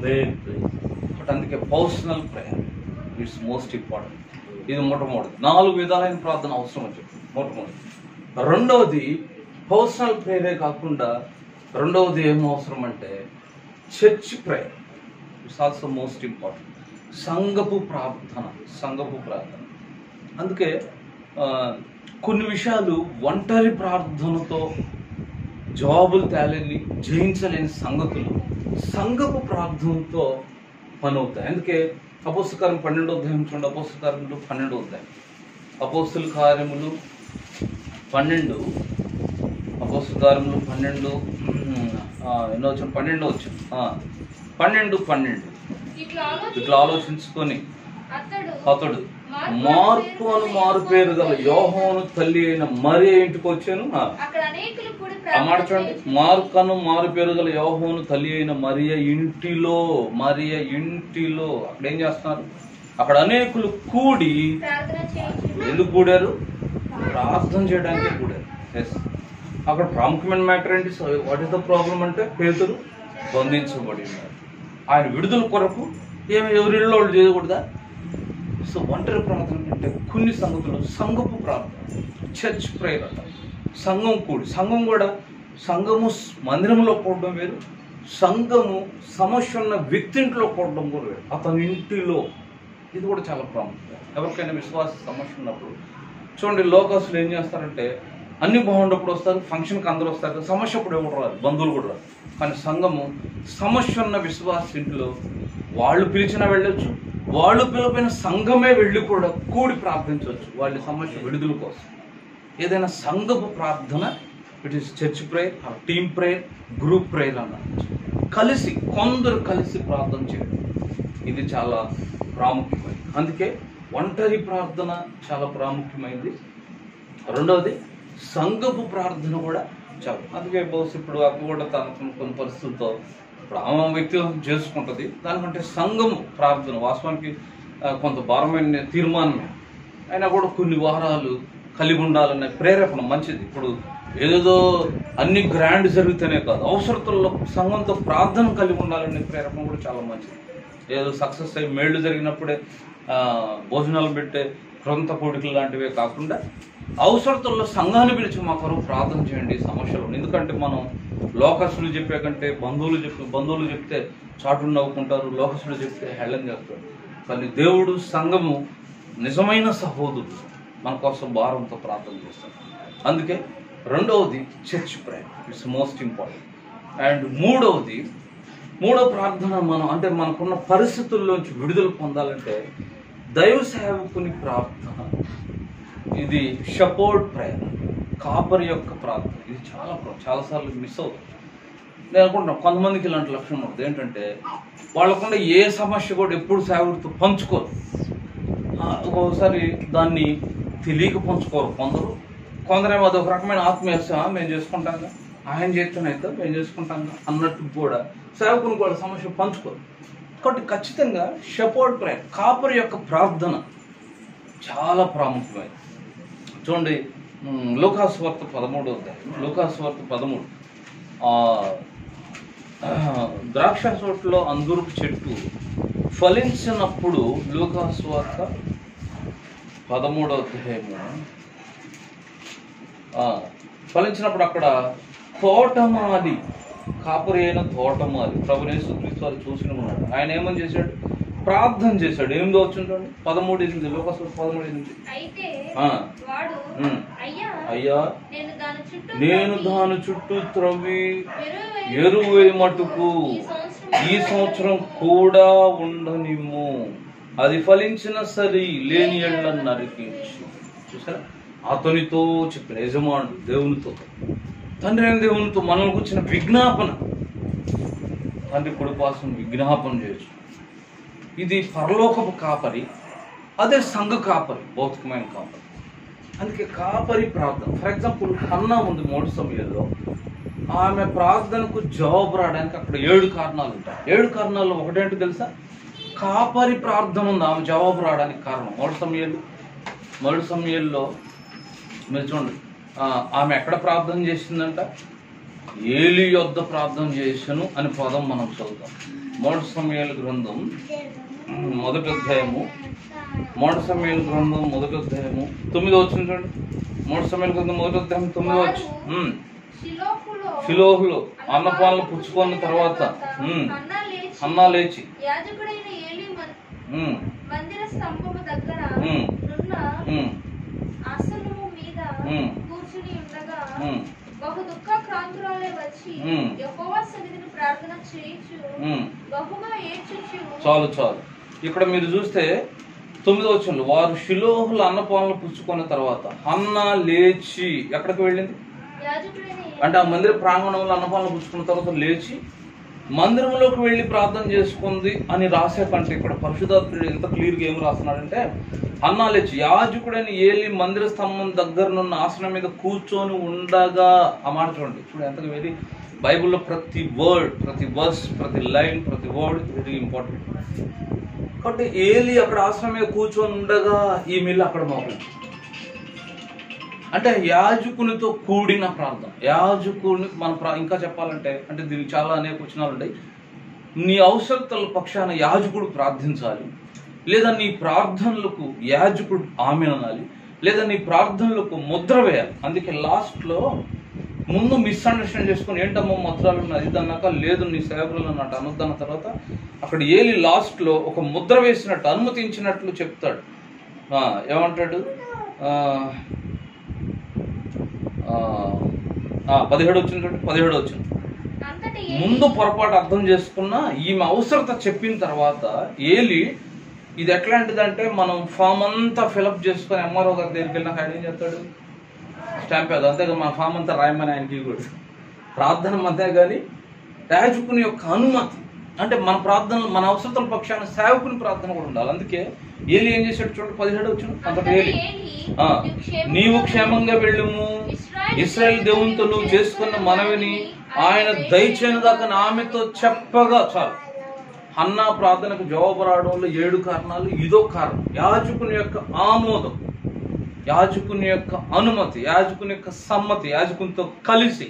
బట్ అందుకే personal prayer it's most important ఇది మొట్టమొదటి నాలుగు విధాలైన ప్రార్థన అవసరం అని చెప్పి మొట్టమొదటి రెండవది పర్సనల్ ప్రేయరే కాకుండా రెండవది ఏం అవసరం అంటే church prayer it's also most important సంఘపు ప్రార్థన సంఘపు ప్రార్థన అందుకే ఆ, కొన్ని విషయాలు ఒంటరి ప్రార్థనతో జవాబులు తేలేని జయించలేని సంగతులు సంఘపు ప్రార్థనతో పని అవుతాయి అందుకే అపోస్తకారం పన్నెండో అధ్యాయం చూడండి అపోస్తకారంలో పన్నెండో అధ్యాయం అపోస్తుల కార్యములు పన్నెండు అపోస్తకారములు పన్నెండు ఆ, ఎన్నో వచ్చిన పన్నెండో వచ్చిన పన్నెండు పన్నెండు ఇట్లా ఆలోచించి ఇట్లా ఆలోచించుకొని అతడు అతడు మార్పు అను మారు పేరు గల యోహోను తల్లి అయిన మరి ఇంటికి వచ్చాను ఆ. అక్కడ అనేకులు కూడి ఆ మాట ప్రార్థన చూడండి చేయుచు. మార్కను మారు పేరు గల యోహోను తల్లి అయిన మరియ ఇంటిలో మరియ ఇంటిలో అక్కడ ఏం చేస్తున్నారు అక్కడ అనేకులు కూడి ప్రార్థన చేయించు ఎందుకు కూడారు ప్రార్థన చేయడానికి కూడారు ఎస్ అక్కడ ప్రాముఖ్యమైన మ్యాటర్ ఏంటి so what is the problem అంటే పేతురు బంధించబడి ఉన్నారు ఆయన విడుదల కొరకు ఏమి ఎవరిలో వాళ్ళు చేయకూడదా సో ఒంటరి ప్రార్థన అంటే కొన్ని సంగతులు సంఘపు ప్రార్థన చర్చ్ ప్రేయర్ అంట సంఘం కూడి సంఘం కూడా సంఘము స్- మందిరంలో కూడడం వేరు సంఘము సమస్య ఉన్న వ్యక్తి ఇంట్లో కూడడం కూడా వేరు అతని ఇంటిలో ఇది కూడా చాలా ప్రాముఖ్యం ఎవరికైనా విశ్వాస సమస్య ఉన్నప్పుడు చూడండి లోకస్తులు ఏం చేస్తారంటే అన్ని బాగుండప్పుడు వస్తారు ఫంక్షన్కి అందరూ వస్తారు కదా, సమస్య అప్పుడు ఎవరు రారు బంధువులు కూడా రారు కానీ సంఘము సమస్య ఉన్న విశ్వాస ఇంట్లో వాళ్ళు పిలిచినా వెళ్ళొచ్చు వాళ్ళు పిలిపిన సంఘమే వెళ్ళి కూడా కూడి ప్రార్థించవచ్చు వాళ్ళ సమస్య విడుదల కోసం ఏదైనా సంఘపు ప్రార్థన it is church prayer team prayer group prayer అన్నట్టు కలిసి కొందరు కలిసి ప్రార్థన చేయడం ఇది చాలా ప్రాముఖ్యమైనది అందుకే ఒంటరి ప్రార్థన చాలా ప్రాముఖ్యమైనది రెండవది సంఘపు ప్రార్థన కూడా చాలా అందుకే బహుశా ఇప్పుడు అక్క కూడా తన కొన్ని పరిస్థితులతో ఇప్పుడు ఆమె వ్యక్తిగతం చేసుకుంటుంది దానికంటే సంఘం ప్రార్థన వాస్తవానికి ఆ, కొంత భారమైన తీర్మానమే అయినా కూడా కొన్ని వారాలు కలిగి ఉండాలనే ప్రేరేపణ మంచిది ఇప్పుడు ఏదేదో అన్ని గ్రాండ్ జరిగితేనే కాదు అవసరతల్లో సంఘంతో ప్రార్థన కలిగి ఉండాలనే ప్రేరేపణ కూడా చాలా మంచిది ఏదో సక్సెస్ అయ్యి మేళ్ళు జరిగినప్పుడే ఆ, భోజనాలు పెట్టే క్రొంత కోడికలు లాంటివే కాకుండా అవసరతల్లో సంఘాన్ని పిలిచి మా కొరకు ప్రార్థన చేయండి ఈ సమస్యలు ఎందుకంటే మనం లోకస్తులు చెప్పే కంటే బంధువులు చెప్పి బంధువులు చెప్తే చాటు నవ్వుకుంటారు లోకస్తులు చెప్తే హేళన చేస్తారు కానీ దేవుడు సంఘము నిజమైన సహోదరుడు మన కోసం భారంతో ప్రార్థన చేస్తారు అందుకే రెండవది church prayer it's most important and మూడవది మూడో ప్రార్థన మనం అంటే మనకున్న పరిస్థితుల్లోంచి విడుదల పొందాలంటే దైవ సేవకుని ప్రార్థన ఇది షపోర్డ్ ప్రేయర్ కాపరి యొక్క ప్రార్థన ఇది చాలా ప్ర- చాలాసార్లు మిస్ అవుతుంది నేను అనుకుంటున్నాను కొంతమందికి ఇలాంటి లక్షణం ఉంటుంది ఏంటంటే వాళ్ళకుండా ఏ సమస్య కూడా ఎప్పుడు సేవకుడితో పంచుకోరు ఆ, ఒక్కొక్కసారి దాన్ని తెలియక పంచుకోరు కొందరు కొందరేమో అది ఒక రకమైన ఆత్మీయత మేము చేసుకుంటాం కదా. ఆయన చేస్తేనైతే మేము చేసుకుంటాం కదా అన్నట్టు కూడా సేవకుని కూడా సమస్య పంచుకోరు కాబట్టి ఖచ్చితంగా షపోర్డ్ ప్రేయర్ కాపరి యొక్క ప్రార్థన చాలా ప్రాముఖ్యమైనది చూడండి మ్, లూకాసు వార్త పదమూడు అధ్యాయం లూకాసు వార్త పదమూడు ఆ, ఆ, ద్రాక్ష తోటలో అంగురుపు చెట్టు ఫలించినప్పుడు లూకాసు వార్త పదమూడో అధ్యాయము ఆ, ఫలించినప్పుడు అక్కడ తోటమాలి కాపురి అయిన తోటమాలి ప్రభునేసు క్రీస్తు వారు చూసిన ఉన్నాడు ఆయన ఏమని చేశాడు ప్రార్థన చేశాడు ఎనిమిదో వచ్చిందండి పదమూడు ఎనిమిది లోకస్ పదమూడు ఎనిమిది అయితే ఆ. వాడు ఉమ్. అయ్యా అయ్యా నేను దాని చుట్టూ నేను త్రవ్వి దాని చుట్టూ త్రవ్వి ఎరువు వేయి- ఎరువు వేయి మట్టుకు ఈ సంవత్సరం ఈ సంవత్సరం కూడా ఉండనిమ్ము అది ఫలించిన సరి లేని ఎళ్ళ నరికించు చూసారా అతనితో చెప్పిన యజమానుడు దేవునితో తండ్రి అయిన దేవునితో మనల్ని కూర్చిన విజ్ఞాపన తండ్రి కుడిపాసం విజ్ఞాపన చేయొచ్చు ఇది పరలోకపు కాపరి అదే సంఘ కాపరి భౌతికమైన కాపరి అందుకే కాపరి ప్రార్థన ఫర్ ఎగ్జాంపుల్ హన్నా ఉంది మూడు సమయంలో ఆమె ప్రార్థనకు జవాబు రావడానికి అక్కడ ఏడు కారణాలు ఉంటాయి ఏడు కారణాల్లో ఒకటేంటి తెలుసా కాపరి ప్రార్థన ఉంది ఆమె జవాబు రావడానికి కారణం మూడు సమయాలు మూడు సమయాల్లో మీరు చూడండి ఆ, ఆమె ఎక్కడ ప్రార్థన చేసిందంట ఏలి యొద్ద ప్రార్థన చేసను అని పదం మనం చదువుతాం మూడు సమయాల గ్రంథం ఉమ్, మొదటి అధ్యాయము మూడు సమయాల గ్రంథం మొదటి అధ్యాయము తొమ్మిదో వచ్చిన చూడండి మూడు సమయాల గ్రంథం మొదటి అధ్యాయం తొమ్మిదో వచ్చి ఉమ్. షిలోహులో షిలోహులో అన్నపాలను పుచ్చుకున్న తర్వాత ఉమ్, అన్నా లేచి అన్నా లేచి యాజకుడైన ఏలి మన్- ఉమ్, మందిర స్తంభము దగ్గర ఉమ్. నున్న ఉమ్, ఆసనము మీద ఉమ్. కూర్చుని ఉండగా ఉమ్, బహు దుఃఖ క్రాంతురాలే వచ్చి ఉమ్. యెహోవా సన్నిధిని ప్రార్థన చేయించు ఉమ్. బహుగా ఏడ్చుచు చాలు చాలు ఇక్కడ మీరు చూస్తే తొమ్మిదో వచ్చిన వారు షిలోహుల అన్నపాలను పుచ్చుకున్న తర్వాత అన్న లేచి ఎక్కడికి వెళ్ళింది యాజకుడైన ఏలి అంటే ఆ మందిర ప్రాంగణంలో అన్నపాలను పుచ్చుకున్న తర్వాత లేచి మందిరంలోకి వెళ్ళి ప్రార్థన చేసుకుంది అని రాసే కంటే ఇక్కడ పరిశుధాత్ముడు ఎంత క్లియర్గా ఏం రాస్తున్నాడంటే అన్నా లేచి యాజకుడైన ఏలి మందిర స్తంభం దగ్గరనున్న ఆసనం మీద కూర్చొని ఉండగా ఆ మాట చూడండి చూడు ఎంత వెరీ బైబిల్లో ప్రతి వర్డ్ ప్రతి వర్స్ ప్రతి లైన్ ప్రతి వర్డ్ వెరీ ఇంపార్టెంట్ కాబట్టి ఏలి అక్కడ ఆసనం మీద కూర్చొని ఉండగా ఈ మిల్లు అక్కడ మోపలేదు అంటే యాజకునితో కూడిన ప్రార్థన యాజకుని మన ప్రా- ఇంకా చెప్పాలంటే అంటే దీనికి చాలా అనేక వచనాలు ఉంటాయి నీ అవసరతల పక్షాన యాజకుడు ప్రార్థించాలి లేదా నీ ప్రార్థనలకు యాజకుడు ఆమె అనాలి లేదా నీ ప్రార్థనలకు ముద్ర వేయాలి అందుకే లాస్ట్లో ముందు మిస్అండర్స్టాండ్ చేసుకొని ఏంటమ్మా ముద్రలు ఉన్నది ఇది అన్నాక లేదు నీ సేవకులు అన్నట్టు అనొద్దన్న తర్వాత అక్కడ ఏలి లాస్ట్లో ఒక ముద్ర వేసినట్టు అనుమతించినట్లు చెప్తాడు ఆ, ఏమంటాడు ఆ, ఆ, ఆ, పదిహేడు వచ్చింది చూడండి పదిహేడు వచ్చింది అంతటి ముందు పొరపాటు అర్థం చేసుకున్న ఈమె అవసరత చెప్పిన తర్వాత ఏలి ఇది ఎట్లాంటిదంటే మనం ఫామ్ అంతా ఫిలప్ చేసుకొని ఎంఆర్ఓ గారి దగ్గరికి వెళ్ళినాక ఆయన ఏం చేస్తాడు స్టాంప్ అది అంతే మన ఫామ్ అంతా రాయమని ఆయనకి కూడా ప్రార్థన అంతే కానీ యాజకుని యొక్క అనుమతి అంటే మన ప్రార్థన మన అవసరతల పక్షాన సేవకుని ప్రార్థన కూడా ఉండాలి అందుకే ఏలి ఏం చేశాడు చూడండి పదిహేడు వచ్చిన అంతటి ఏలి ఆ, నీవు క్షేమంగా వెళ్ళుము ఇస్రాయల్ దేవునితో నువ్వు చేసుకున్న మనవిని ఆయన దయచేయని దాకా ఆమెతో చెప్పగా చాలు అన్న ప్రార్థనకు జవాబు రావడంలో ఏడు కారణాలు ఇదో కారణం యాజకుని యొక్క ఆమోదం యాజకుని యొక్క అనుమతి యాజకుని యొక్క సమ్మతి యాజకునితో కలిసి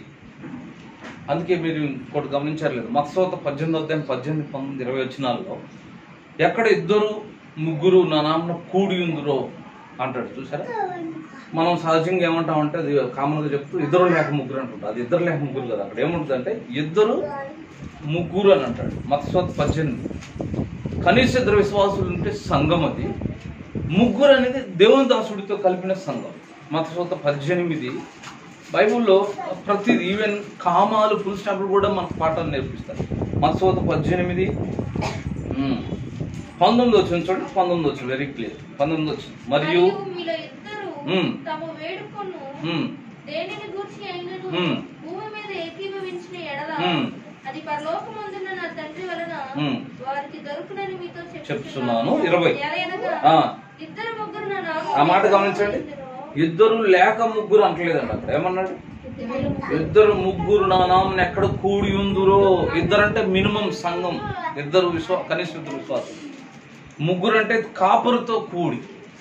అందుకే మీరు ఇంకోటి గమనించలేదు మత్స్వత పద్దెనిమిది అధ్యాయం పద్దెనిమిది పంతొమ్మిది ఇరవై వచ్చినాల్లో ఎక్కడ ఇద్దరు ముగ్గురు నా నామన కూడి ఉందిరో అంటాడు చూసారా మనం సహజంగా ఏమంటామంటే అది కామన్గా చెప్తూ ఇద్దరు లేక ముగ్గురు అంటుంటాం అది ఇద్దరు లేక ముగ్గురు కదా అక్కడ ఏముంటుందంటే ఇద్దరు ముగ్గురు అని అంటాడు మత్స్వత్ పద్దెనిమిది కనీస ఇద్దరు విశ్వాసులు ఉంటే సంఘం అది ముగ్గురు అనేది దేవుని దాసుడితో కలిపిన సంఘం మత్స్వత పద్దెనిమిది బైబిల్లో ప్రతిది ఈవెన్ కామాలు ఫుల్ స్టాప్లు కూడా మనకు పాఠాలు నేర్పిస్తారు మత్స్వత పద్దెనిమిది ఉమ్, పంతొమ్మిది వచ్చింది చూడండి పంతొమ్మిది వచ్చింది వెరీ క్లియర్ పంతొమ్మిది వచ్చింది మరియు మీలో ఇద్దరు ఉమ్. తమ వేడుకొను ఉమ్, దేనిని గూర్చి అయినను ఉమ్. భూమి మీద ఏకీభవించిన ఎడల ఉమ్. అది పరలోకమందున్న నా తండ్రి వలన ఉమ్. వారికి దొరుకునని మీతో చెప్తున్నాను. ఇరవై. ఎలయనగా ఆ. ఇద్దరు ముగ్గురు నా నామమున ఆ మాట గమనించండి ఇద్దరు లేక ముగ్గురు అంటలేదండి అక్కడ ఏమన్నాడు ఇద్దరు ముగ్గురు నా నామని ఎక్కడ కూడి ఉందురో ఇద్దరు అంటే మినిమం సంఘం ఇద్దరు విశ్వా కనీస ఇద్దరు విశ్వాసం ముగ్గురు అంటే కాపురుతో కూడి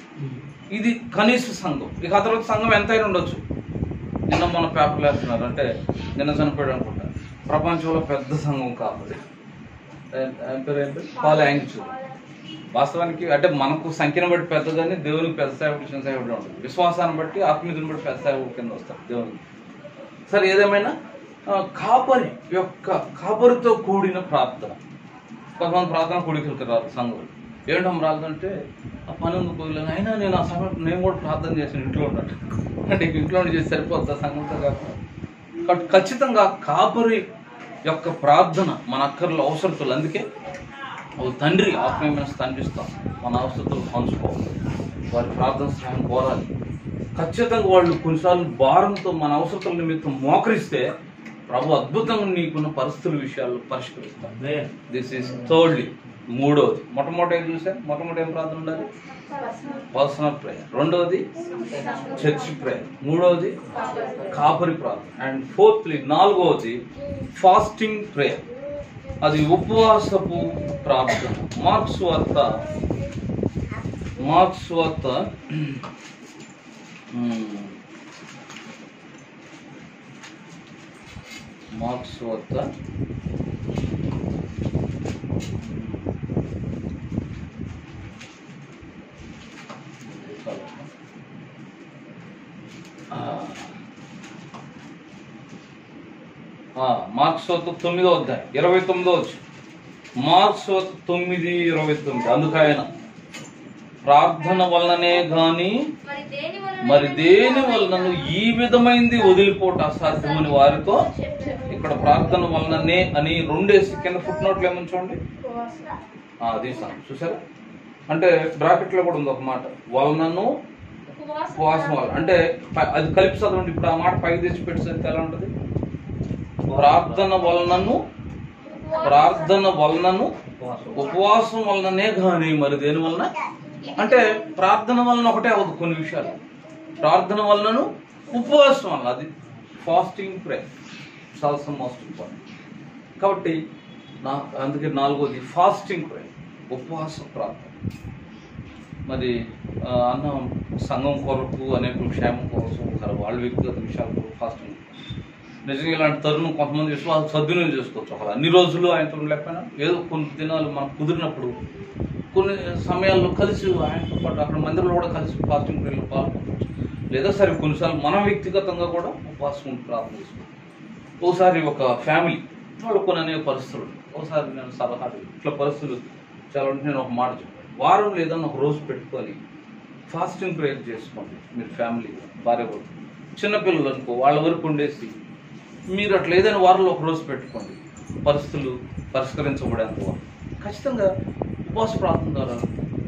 ఇది కనీస సంఘం ఇక ఆ తర్వాత సంఘం ఎంతైనా ఉండొచ్చు నిన్న మన పేపర్లు వేస్తున్నారు అంటే నిన్న చనిపోయాడు అనుకుంటా ప్రపంచంలో పెద్ద సంఘం కాపురి ఏం- ఏం పేరు ఏంటి పాల యాంగిచు వాస్తవానికి అంటే మనకు సంఖ్యను బట్టి పెద్దదని దేవునికి పెద్ద సేవకుడు చిన్న సేవకుడు ఉంటుంది విశ్వాసాన్ని బట్టి ఆత్మీయతను బట్టి పెద్ద సేవకుడు కింద వస్తారు దేవునికి సరే ఏదేమైనా ఆ, కాపరి యొక్క కాపరితో కూడిన ప్రార్థన కొంతమంది ప్రార్థన కూడికలకు రారు సంఘం ఏంటం రాదంటే ఆ పని ఉంది పోయలేను అయినా నేను ఆ సమయం నేను కూడా ప్రార్థన చేసిన ఇంట్లో ఉన్నట్టు అంటే ఇంక ఇంట్లో ఉండి చేసి సరిపోద్దా సంఘంతో కాకుండా కాబట్టి ఖచ్చితంగా కాపరి యొక్క ప్రార్థన మన అక్కర్ల అవసరతలు అందుకే ఓ తండ్రి ఆత్మీయమైన తండ్రిస్తాం మన అవసరతలు పంచుకోవాలి వారి ప్రార్థన సహాయం కోరాలి ఖచ్చితంగా వాళ్ళు కొన్నిసార్లు భారంతో మన అవసరతల నిమిత్తం మోకరిస్తే ప్రభు అద్భుతంగా నీకున్న పరిస్థితుల విషయాలు పరిష్కరిస్తాం దిస్ ఈస్ థర్డ్లీ మూడోది మొట్టమొదటి ఏం చూసా మొట్టమొదటి ఏం ప్రార్థన ఉండాలి పర్సనల్ ప్రేయర్ రెండవది చర్చ్ ప్రేయర్ మూడవది కాపరి ప్రార్థన అండ్ ఫోర్త్లీ నాలుగవది ఫాస్టింగ్ ప్రేయర్ అది ఉపవాసపు ప్రార్థన మార్క్స్ వార్త మార్క్స్ వార్త మ్మ్. మార్క్స్ వార్త ఆ. ఆ, మార్క్స్ వార్త తొమ్మిదో అధ్యాయం ఇరవై తొమ్మిదో వచ్చి మార్క్స్ వార్త తొమ్మిది ఇరవై తొమ్మిది అందుకైన ప్రార్థన వలననే గాని మరి దేని వలన మరి దేని వలనను ఈ విధమైంది వదిలిపోట అసాధ్యమని వారితో ఇక్కడ ప్రార్థన వలననే అని రెండేసి కింద ఫుట్ నోట్లు ఏమని చూడండి ఆ, అది సార్ చూసారా అంటే బ్రాకెట్ లో కూడా ఉంది ఒక మాట వలనను ఉపవాసం వల్ల అంటే ప- అది కలిపి చదవండి ఇప్పుడు ఆ మాట పైకి తెచ్చి పెట్టి చదివితే ఎలా ఉంటుంది ప్రార్థన వలనను ప్రార్థన వలనను ఉపవాసం వలననే కానీ మరి దేని వలన అంటే ప్రార్థన వలన ఒకటే అవ్వదు కొన్ని విషయాలు ప్రార్థన వలనను ఉపవాసం వలన అది fasting pray also most important కాబట్టి నా అందుకే నాలుగోది ఫాస్టింగ్ ప్రే ఉపవాస ప్రార్థన మరి ఆ, అన్న సంఘం కొరకు అనేక క్షేమం కోసం ఒకసారి వాళ్ళ వ్యక్తిగత విషయాల కొరకు ఫాస్టింగ్ నిజంగా ఇలాంటి తరుణం కొంతమంది విశ్వాసం సద్వినియోగం చేసుకోవచ్చు ఒకవేళ అన్ని రోజులు ఆయనతో లేకపోయినా ఏదో కొన్ని దినాలు మనకు కుదిరినప్పుడు కొన్ని సమయాల్లో కలిసి ఆయనతో పాటు అక్కడ మందిరంలో కూడా కలిసి ఫాస్టింగ్ ప్రేయర్లో పాల్గొనవచ్చు లేదా సరే కొన్నిసార్లు మనం వ్యక్తిగతంగా కూడా ఉపవాసం ఉండి ప్రార్థన చేసుకోవచ్చు ఓసారి ఒక ఫ్యామిలీ వాళ్ళు కొన్ని అనేక పరిస్థితులు ఉన్నాయి. ఒకసారి నేను సలహా అడిగాను. ఇట్లా పరిస్థితులు చాలా ఉంటే నేను ఒక మాట చెప్పాను వారం లేదన్నా ఒక రోజు పెట్టుకొని ఫాస్టింగ్ ప్రేయర్ చేసుకోండి మీరు ఫ్యామిలీ భార్య భర్త చిన్నపిల్లలు అనుకో వాళ్ళ వరకు ఉండేసి మీరు అట్లా ఏదైనా వారంలో ఒక రోజు పెట్టుకోండి పరిస్థితులు పరిష్కరించబడేంత వరకు ఖచ్చితంగా ఉపవాస ప్రార్థన ద్వారా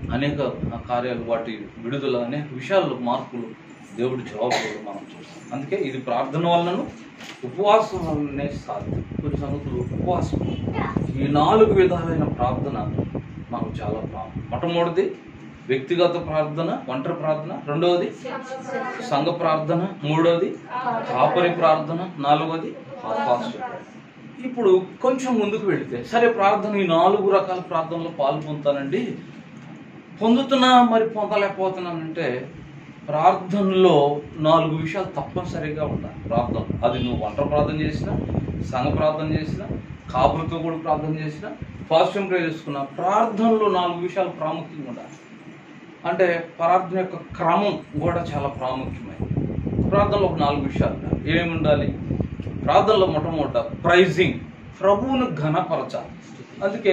అనేక కార్యాలు వాటి విడుదల అనేక విషయాల్లో మార్పులు దేవుడి జవాబులు మనం చూస్తాం అందుకే ఇది ప్రార్థన వలనను ఉపవాసం వల్లనే సాధ్యం కొన్ని సంగతులు ఉపవాసం ఈ నాలుగు విధాలైన ప్రార్థన మనకు చాలా ప్రాముఖ్యం మొట్టమొదటిది వ్యక్తిగత ప్రార్థన ఒంటరి ప్రార్థన రెండవది సంఘ ప్రార్థన మూడవది కాపరి ప్రార్థన నాలుగవది ఫాస్ట్ ఇప్పుడు కొంచెం ముందుకు వెళితే సరే ప్రార్థన ఈ నాలుగు రకాల ప్రార్థనలో పాలు పొందుతానండి పొందుతున్నా మరి పొందలేకపోతున్నానంటే ప్రార్థనలో నాలుగు విషయాలు తప్పనిసరిగా ఉండాలి ప్రార్థన అది నువ్వు వంట ప్రార్థన చేసినా సంఘ ప్రార్థన చేసినా కాపులతో కూడా ప్రార్థన చేసినా ఫాస్టింగ్ ప్రే చేసుకున్నా ప్రార్థనలో నాలుగు విషయాలు ప్రాముఖ్యంగా ఉండాలి అంటే ప్రార్థన యొక్క క్రమం కూడా చాలా ప్రాముఖ్యమైనది ప్రార్థనలో ఒక నాలుగు విషయాలు ఉండాలి ఏమేమి ఉండాలి ప్రార్థనలో మొట్టమొదట ప్రైజింగ్ ప్రభువును ఘనపరచాలి అందుకే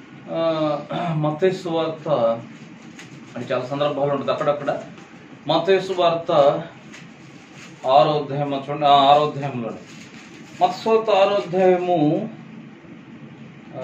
మతేసు వార్త అని చాలా సందర్భాలు ఉంటుంది అక్కడక్కడ మతేసు వార్త ఆరో అధ్యాయం చూడండి ఆ ఆరో అధ్యాయంలోనే మత్స్వార్త ఆరో అధ్యాయము ఆ,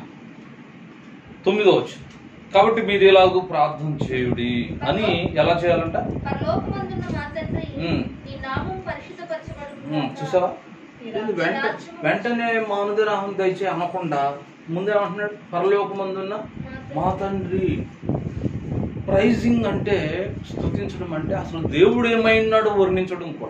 తొమ్మిదో వచ్చు కాబట్టి మీరు ఎలాగూ ప్రార్థన చేయుడి అని ఎలా చేయాలంట పరలోకమందున్న మా తండ్రి ఉమ్. నీ నామం పరిశుద్ధపరచబడును ఉమ్, చూసావా ఇది వెంట వెంటనే మానుదిరాహం దయచే అనకుండా ముందేమంటున్నాడు పరలోకమందున్న మా తండ్రి ప్రైజింగ్ అంటే స్తుతించడం అంటే అసలు దేవుడు ఏమైనాడో వర్ణించడం కూడా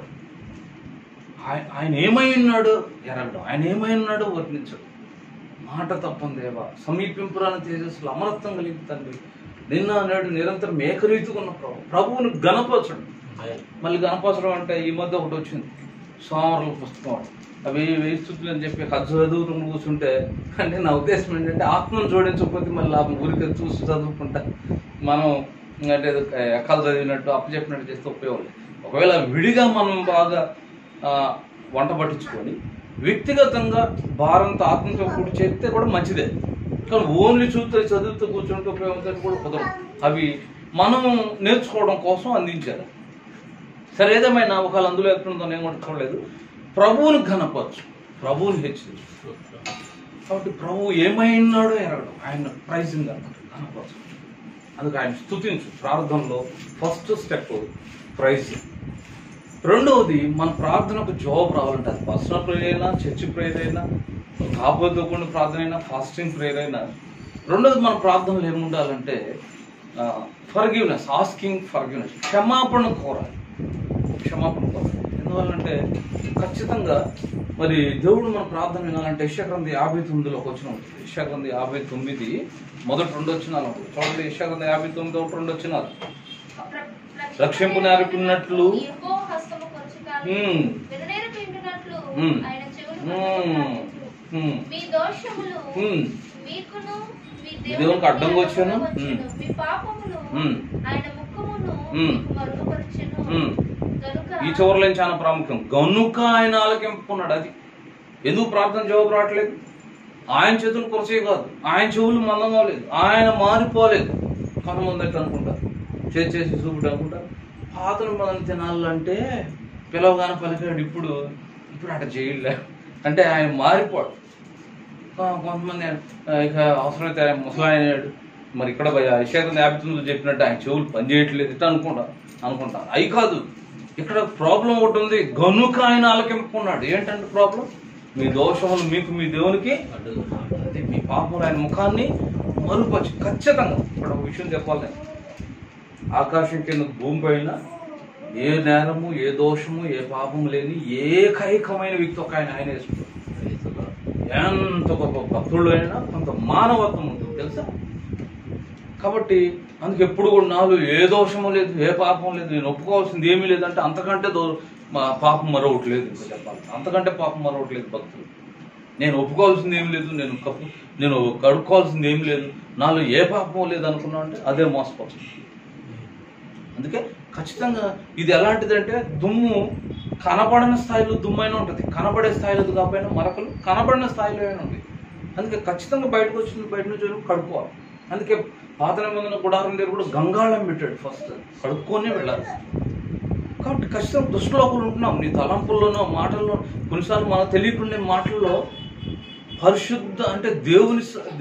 ఆయన ఆయన ఏమై ఉన్నాడో ఎరగడం ఆయన ఏమై ఉన్నాడో వర్ణించడం మాట తప్పని దేవా సమీపింపురాని తేజస్సులు అమరత్వం కలిగి తండ్రి నిన్న నేడు నిరంతరం ఏకరీతిగా ఉన్న ప్రభు ప్రభువుని గణపరచడం మళ్ళీ గణపరచడం అంటే ఈ మధ్య ఒకటి వచ్చింది సోమవారాల పుస్తకం ఒకటి. అవి వెయ్యి స్థుతులు అని చెప్పి కథ చదువుతూ కూర్చుంటే అంటే నా ఉద్దేశం ఏంటంటే ఆత్మను జోడించకపోతే మళ్ళీ ఆ ఊరికి చూసి చదువుకుంటా మనం అంటే ఏదో ఎక్కలు చదివినట్టు అప్పు చెప్పినట్టు చేస్తే ఉపయోగం లేదు ఒకవేళ విడిగా మనం బాగా ఆ, వంట పట్టించుకొని వ్యక్తిగతంగా భారంతో ఆత్మతో కూడి చేస్తే కూడా మంచిదే కానీ ఓన్లీ చూస్తే చదువుతూ కూర్చుంటే ఉపయోగం కూడా కుదరదు అవి మనం నేర్చుకోవడం కోసం అందించారు సరే ఏదేమైనా ఒకవేళ అందులో ఎక్కడుందో నేను కూడా చూడలేదు ప్రభువుని ఘనపరచు ప్రభువుని హెచ్చరించు కాబట్టి ప్రభువు ఏమైనాడో ఎరగడం ఆయన ప్రైజింగ్ అనమాట ఘనపరచు అందుకే ఆయన స్తుతించు ప్రార్థనలో ఫస్ట్ స్టెప్ ప్రైజ్ రెండవది మన ప్రార్థనకు జవాబు రావాలంటే అది పర్సనల్ ప్రేయర్ అయినా చర్చ్ ప్రేయర్ అయినా కాకపోతే కొన్ని ప్రార్థన అయినా ఫాస్టింగ్ ప్రేయర్ అయినా రెండవది మన ప్రార్థనలు ఏముండాలంటే ఫర్గివ్నెస్ ఆస్కింగ్ ఫర్గివ్నెస్ క్షమాపణ కోరాలి క్షమాపణ కోరాలి ఎందువల్లంటే ఖచ్చితంగా మరి దేవుడు మన ప్రార్థన వినాలంటే యశాగ్రంథి యాభై తొమ్మిదిలో ఒక వచ్చిన ఉంటుంది యశాగ్రంథి యాభై తొమ్మిది మొదటి రెండు వచ్చినాలు ఉంటుంది చూడండి యశాగ్రంథి యాభై తొమ్మిది ఒకటి రెండు వచ్చినాలు రక్షింపు నేర్పున్నట్లు ఇంకో హస్తము కొంచెం కాలం ఉమ్, విననేరకు వింటున్నట్లు ఉమ్. ఆయన చెవులు ఉమ్, పట్టుకొనుచును. ఉమ్, మీ దోషములు ఉమ్. మీకును మీ మీ దేవునికి అడ్డంగా వచ్చాను? వచ్చెను. ఉమ్. మీ పాపములు ఉమ్. ఆయన ముఖమును ఉమ్. మీకు మరుగుపరచెను ఉమ్. గనుక ఈ చివరిలో చాలా ప్రాముఖ్యం గనుక ఆయన ఆలకింపుకున్నాడు అది ఎందుకు ప్రార్థన జవాబు రావట్లేదు ఆయన చేతులు కొరసే కాదు ఆయన చెవులు మందంగా లేదు ఆయన మారిపోలేదు కొంతమంది అయితే అనుకుంటారు చేసి చేసి చూపుడు అనుకుంటారు పాతను మనం తినాలంటే పిలవగానే పలికాడు ఇప్పుడు ఇప్పుడు అట చేయలే అంటే ఆయన మారిపోడు ఆ, కొంతమంది ఆ, ఇక అవసరమైతే ఆయన ముసలాయన అయ్యాడు మరి ఇక్కడ యశాఖ యాభై తొమ్మిది చెప్పినట్టు ఆయన చెవులు పనిచేయట్లేదు ఇట్లా అనుకుంటా అనుకుంటాను అయి కాదు ఇక్కడ ప్రాబ్లం ఒకటి ఉంది గనుక ఆయన ఆలకింపుకున్నాడు ఏంటంటే ప్రాబ్లం మీ దోషములు మీకు మీ దేవునికి అదే మీ పాపములు ఆయన ముఖాన్ని మరుపచ్చు ఖచ్చితంగా ఇక్కడ ఒక విషయం చెప్పాలి నేను ఆకాశం కింద భూమి పైన ఏ నేరము ఏ దోషము ఏ పాపము లేని ఏకైకమైన వ్యక్తి ఒక ఆయన ఆయన వేసుకుంటారు ఎంత గొప్ప భక్తుడు అయినా కొంత మానవత్వం ఉంటుంది తెలుసా కాబట్టి అందుకే ఎప్పుడు కూడా నాలో ఏ దోషము లేదు ఏ పాపం లేదు నేను ఒప్పుకోవాల్సింది ఏమీ లేదంటే అంతకంటే దో మా పాపం మరొకటి లేదు ఇంకా చెప్పాలి అంతకంటే పాపం మరొకటి లేదు భక్తులు నేను ఒప్పుకోవాల్సింది ఏమి లేదు నేను కప్పు నేను కడుక్కోవాల్సింది ఏమి లేదు నాలో ఏ పాపం లేదు అనుకున్నా అంటే అదే మోసపోతుంది అందుకే ఖచ్చితంగా ఇది ఎలాంటిదంటే దుమ్ము కనపడని స్థాయిలో దుమ్మైనా ఉంటుంది కనపడే స్థాయిలో కాకపోయినా మరకలు కనపడిన స్థాయిలో అయినా ఉంది అందుకే ఖచ్చితంగా బయటకు వచ్చింది బయట నుంచి వెళ్ళి కడుక్కోవాలి అందుకే పాత నిబంధన గుడారం దగ్గర కూడా గంగాళం పెట్టాడు ఫస్ట్ కడుక్కొనే వెళ్ళాలి కాబట్టి ఖచ్చితంగా దుష్టలోకులు ఉంటున్నాం నీ తలంపుల్లోనో మాటల్లో కొన్నిసార్లు మనకు తెలియకుండా మాటల్లో పరిశుద్ధ అంటే దేవుని స- దే-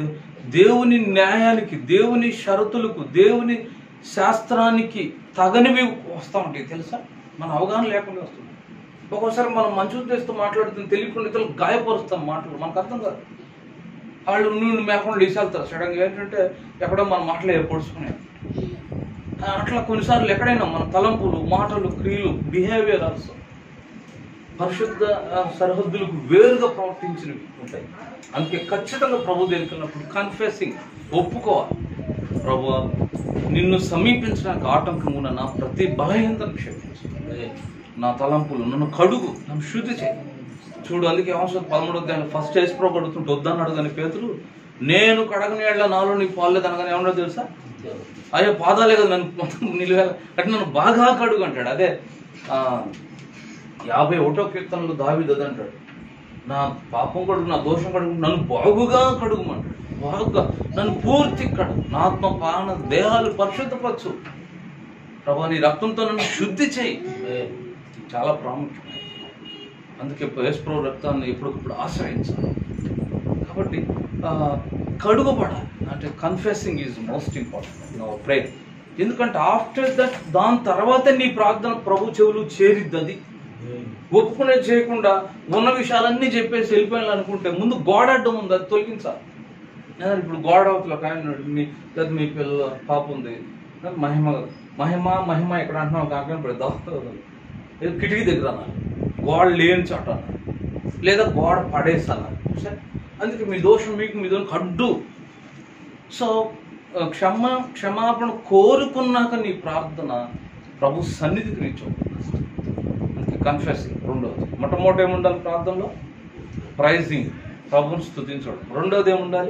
దేవుని న్యాయానికి దేవుని షరతులకు దేవుని శాస్త్రానికి తగనివి వస్తూ ఉంటాయి తెలుసా మన అవగాహన లేకుండా వస్తుంది ఒక్కోసారి మనం మంచి ఉద్దేశంతో మాట్లాడుతుంది తెలియకుండా ఇతరులు గాయపరుస్తాం మాటలు మనకు అర్థం కాదు వాళ్ళు నువ్వు మేకుండా లేసేళ్తారు సడన్గా ఏంటంటే ఎక్కడో మన మాటలు ఏర్పరుచుకునే అట్లా కొన్నిసార్లు ఎక్కడైనా మన తలంపులు మాటలు క్రియలు బిహేవియర్ ఆల్సో పరిశుద్ధ ఆ, సరిహద్దులకు వేరుగా ప్రవర్తించినవి ఉంటాయి అందుకే ఖచ్చితంగా ప్రభు దగ్గరికి వెళ్ళినప్పుడు కన్ఫెసింగ్ ఒప్పుకోవాలి ప్రభు నిన్ను సమీపించడానికి ఆటంకం ఉన్న నా ప్రతి బలహీనతను క్షమించు నా తలంపులు నన్ను కడుగు నన్ను శుద్ధి చేయి చూడు అందుకే అవసరం పదమూడు అధ్యాయులు ఫస్ట్ వేసి ప్రభు అడుగుతుంటే వద్దన్నాడు కానీ పేతులు నేను కడగని ఏళ్ళ నాలో నీకు పాలేదు అనగానే ఏమన్నా తెలుసా అయ్యో పాదాలే కదా నన్ను మొత్తం నిలువేల అంటే నన్ను బాగా కడుగు అంటాడు అదే ఆ, యాభై ఒకటో కీర్తనలో దావిది అది అంటాడు నా పాపం కడుగు నా దోషం కడుగు నన్ను బాగుగా కడుగుమంటాడు బాగుగా నన్ను పూర్తి కడుగు నా ఆత్మ ప్రాణ దేహాలు పరిశుద్ధపరచు ప్రభా నీ రక్తంతో నన్ను శుద్ధి చేయి చాలా ప్రాముఖ్యం అందుకే యేసుప్రభు రక్తాన్ని ఎప్పటికప్పుడు ఆశ్రయించాలి కాబట్టి ఆ, కడుగబడాలి అంటే confessing is most important no prayer ఎందుకంటే ఆఫ్టర్ దట్ దాని తర్వాతే నీ ప్రార్థన ప్రభు చెవులు చేరిద్ది అది ఒప్పుకునే చేయకుండా ఉన్న విషయాలన్నీ చెప్పేసి వెళ్ళిపోయాను అనుకుంటే ముందు గోడ అడ్డం ఉంది అది తొలగించాలి నేను ఇప్పుడు గోడ అవతల ఒక ఆయన ఉన్నాడు, మీ లేదా మీ పిల్ల పాప ఉంది మహిమ మహిమ మహిమ ఎక్కడ అంటున్నావు కాకుండా పెడతా ఏదో కిటికీ దగ్గర అన్నారు గోడ లేని చోట అన్నారు లేదా గోడ పడేసి అన్నారు సరే అందుకే మీ దోషం మీకు మీ దోషం అడ్డు సో ఆ, క్షమ క్షమాపణ కోరుకున్నాక నీ ప్రార్థన ప్రభు సన్నిధికి రీచ్ అవుతుంది అందుకే కన్ఫెసింగ్ రెండోది మొట్టమొదటి ఏముండాలి ప్రార్థనలో ప్రైజింగ్ ప్రభుని స్థుతించడం రెండోది ఏముండాలి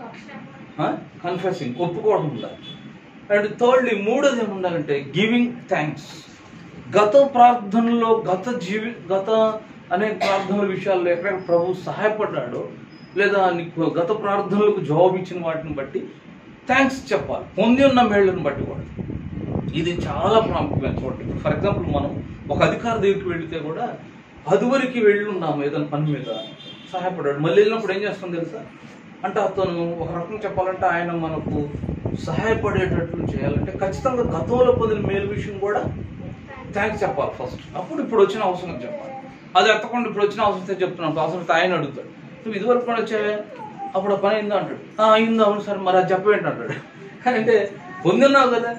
కన్ఫెసింగ్ ఒప్పుకోవడం ఉండాలి అండ్ థర్డ్లీ మూడోది ఏముండాలంటే గివింగ్ థ్యాంక్స్ గత ప్రార్థనలో గత జీవి గత అనేక ప్రార్థనల విషయాల్లో ఎక్కడెక్కడ ప్రభు సహాయపడ్డాడో లేదా నీకు గత ప్రార్థనలకు జవాబు ఇచ్చిన వాటిని బట్టి థ్యాంక్స్ చెప్పాలి పొంది ఉన్న మేళ్ళను బట్టి కూడా ఇది చాలా ప్రాముఖ్యమైన చోట ఫర్ ఎగ్జాంపుల్ మనం ఒక అధికారి దగ్గరికి వెళితే కూడా అదువరికి వెళ్ళి ఉన్నాము ఏదైనా పని మీద సహాయపడ్డాడు మళ్ళీ వెళ్ళినప్పుడు ఏం చేస్తాం తెలుసా అంటే అతను ఒక రకం చెప్పాలంటే ఆయన మనకు సహాయపడేటట్లు చేయాలంటే ఖచ్చితంగా గతంలో పొందిన మేలు విషయం కూడా థ్యాంక్స్ చెప్పాలి ఫస్ట్ అప్పుడు ఇప్పుడు వచ్చిన అవసరం చెప్పాలి అది ఎత్తకుండా ఇప్పుడు వచ్చిన అవసరం చెప్తున్నాను అవసరం ఆయన అడుగుతాడు నువ్వు ఇదివరకు కూడా వచ్చావే అప్పుడు ఆ పని అయిందా అంటాడు "ఆ, అయింది అవును సార్ మరి అది చెప్పవేంటి అంటాడు అంటే పొందిన్నావు కదా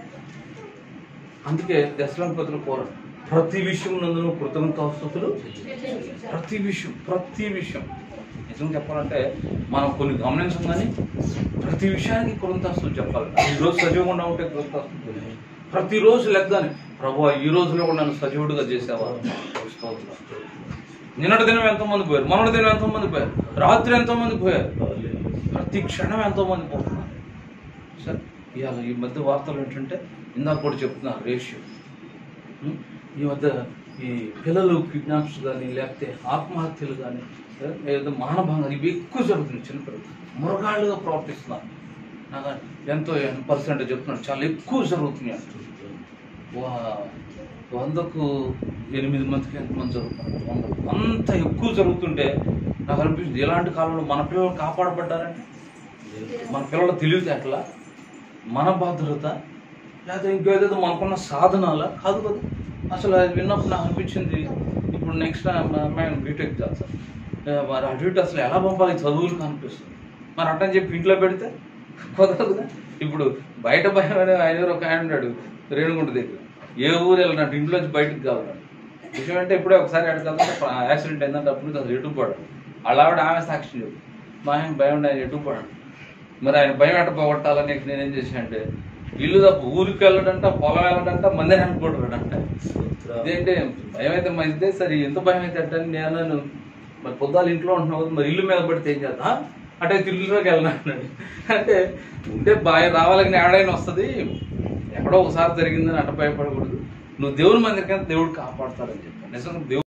అందుకే దశలంపతులు కోరడు ప్రతి విషయం నందును కృతజ్ఞతాస్తుతులు ప్రతి విషయం ప్రతి విషయం నిజం చెప్పాలంటే మనం కొన్ని గమనించం కానీ ప్రతి విషయానికి కృతజ్ఞతాస్తులు చెప్పాలి ఈరోజు సజీవంగా ఉంటే కృతజ్ఞతాస్తులు ప్రతిరోజు లెగ్గానే ప్రభు ఈ రోజులో కూడా నన్ను సజీవుడిగా చేసావా స్తోత్రం. నిన్నటి దినం ఎంతో మంది పోయారు మొన్నటి దినం ఎంతో మంది పోయారు రాత్రి ఎంతో మంది పోయారు ప్రతి క్షణం ఎంతో మంది పోతున్నారు సరే ఇవాళ ఈ మధ్య వార్తలు ఏంటంటే ఇందాక కూడా చెప్తున్నారు రేషియో ఉం? ఈ మధ్య ఈ పిల్లలు కిడ్నాప్స్ కానీ లేకపోతే ఆత్మహత్యలు కానీ ఏదో మానభంగాలు ఇవి ఎక్కువ జరుగుతున్నాయి చిన్నపిల్లలు మురగాళ్ళుగా ప్రవర్తిస్తున్నారు నాకు ఎంతో పర్సెంట్ చెప్తున్నాడు చాలా ఎక్కువ జరుగుతున్నాయి అంటారు. వా- వందకు ఎనిమిది మందికి ఎంతమంది జరుగుతున్నారు వందకు అంత ఎక్కువ జరుగుతుంటే నాకు అనిపిస్తుంది ఇలాంటి కాలంలో మన పిల్లలు కాపాడబడ్డారంటే మన పిల్లల తెలివితేటల మన భద్రత లేకపోతే ఇంకేదేదో మనకున్న సాధనాల కాదు కదా అసలు అది విన్నప్పుడు నాకు అనిపించింది ఇప్పుడు నెక్స్ట్ మేము బీటెక్ చేస్తాం ఏ, మరి అటు ఇటు అసలు ఎలా పంపాలి చదువులకు అనిపిస్తుంది మరి అట్టని చెప్పి ఇంట్లో పెడితే కుదరదు కదా ఇప్పుడు బయట భయం అనే ఆయన ఎవరో ఒక ఆయన ఉన్నాడు రేణుగుంట దగ్గర ఏ ఊరు వెళ్ళినట్టు ఇంట్లోంచి బయటకు కావాలి విషయం అంటే ఇప్పుడే ఒకసారి అడగదా యాక్సిడెంట్ అయిందంటే అప్పుడు అసలు ఎటు పడాడు వాళ్ళ ఆవిడ ఆమె సాక్షి చెప్పు మా ఆయన భయం ఉండే ఆయన ఎటు పడాడు మరి ఆయన భయం ఎట్ట పోగొట్టాలని నేనేం చేశానంటే ఇల్లు తప్ప ఊరికి వెళ్ళడంట పొలం వెళ్ళడంట మందిని అనుకుంటాడంట ఇదేంటి భయం అయితే మంచిదే సరే ఎంత భయం అయితే అంటే నేను మరి పొద్దాలు ఇంట్లో ఉంటున్నావు కదా, మరి ఇల్లు మీద పడితే ఏం చేద్దాం అంటే ఇల్లులోకి వెళ్ళినా అన్నాడు అంటే ఉంటే భయం రావాలని ఏడైనా వస్తుంది ఎక్కడో ఒకసారి జరిగిందని అట్ట భయపడకూడదు నువ్వు దేవుని మందిరికైనా దేవుడు కాపాడతారని చెప్పాను నిజంగా దేవుడు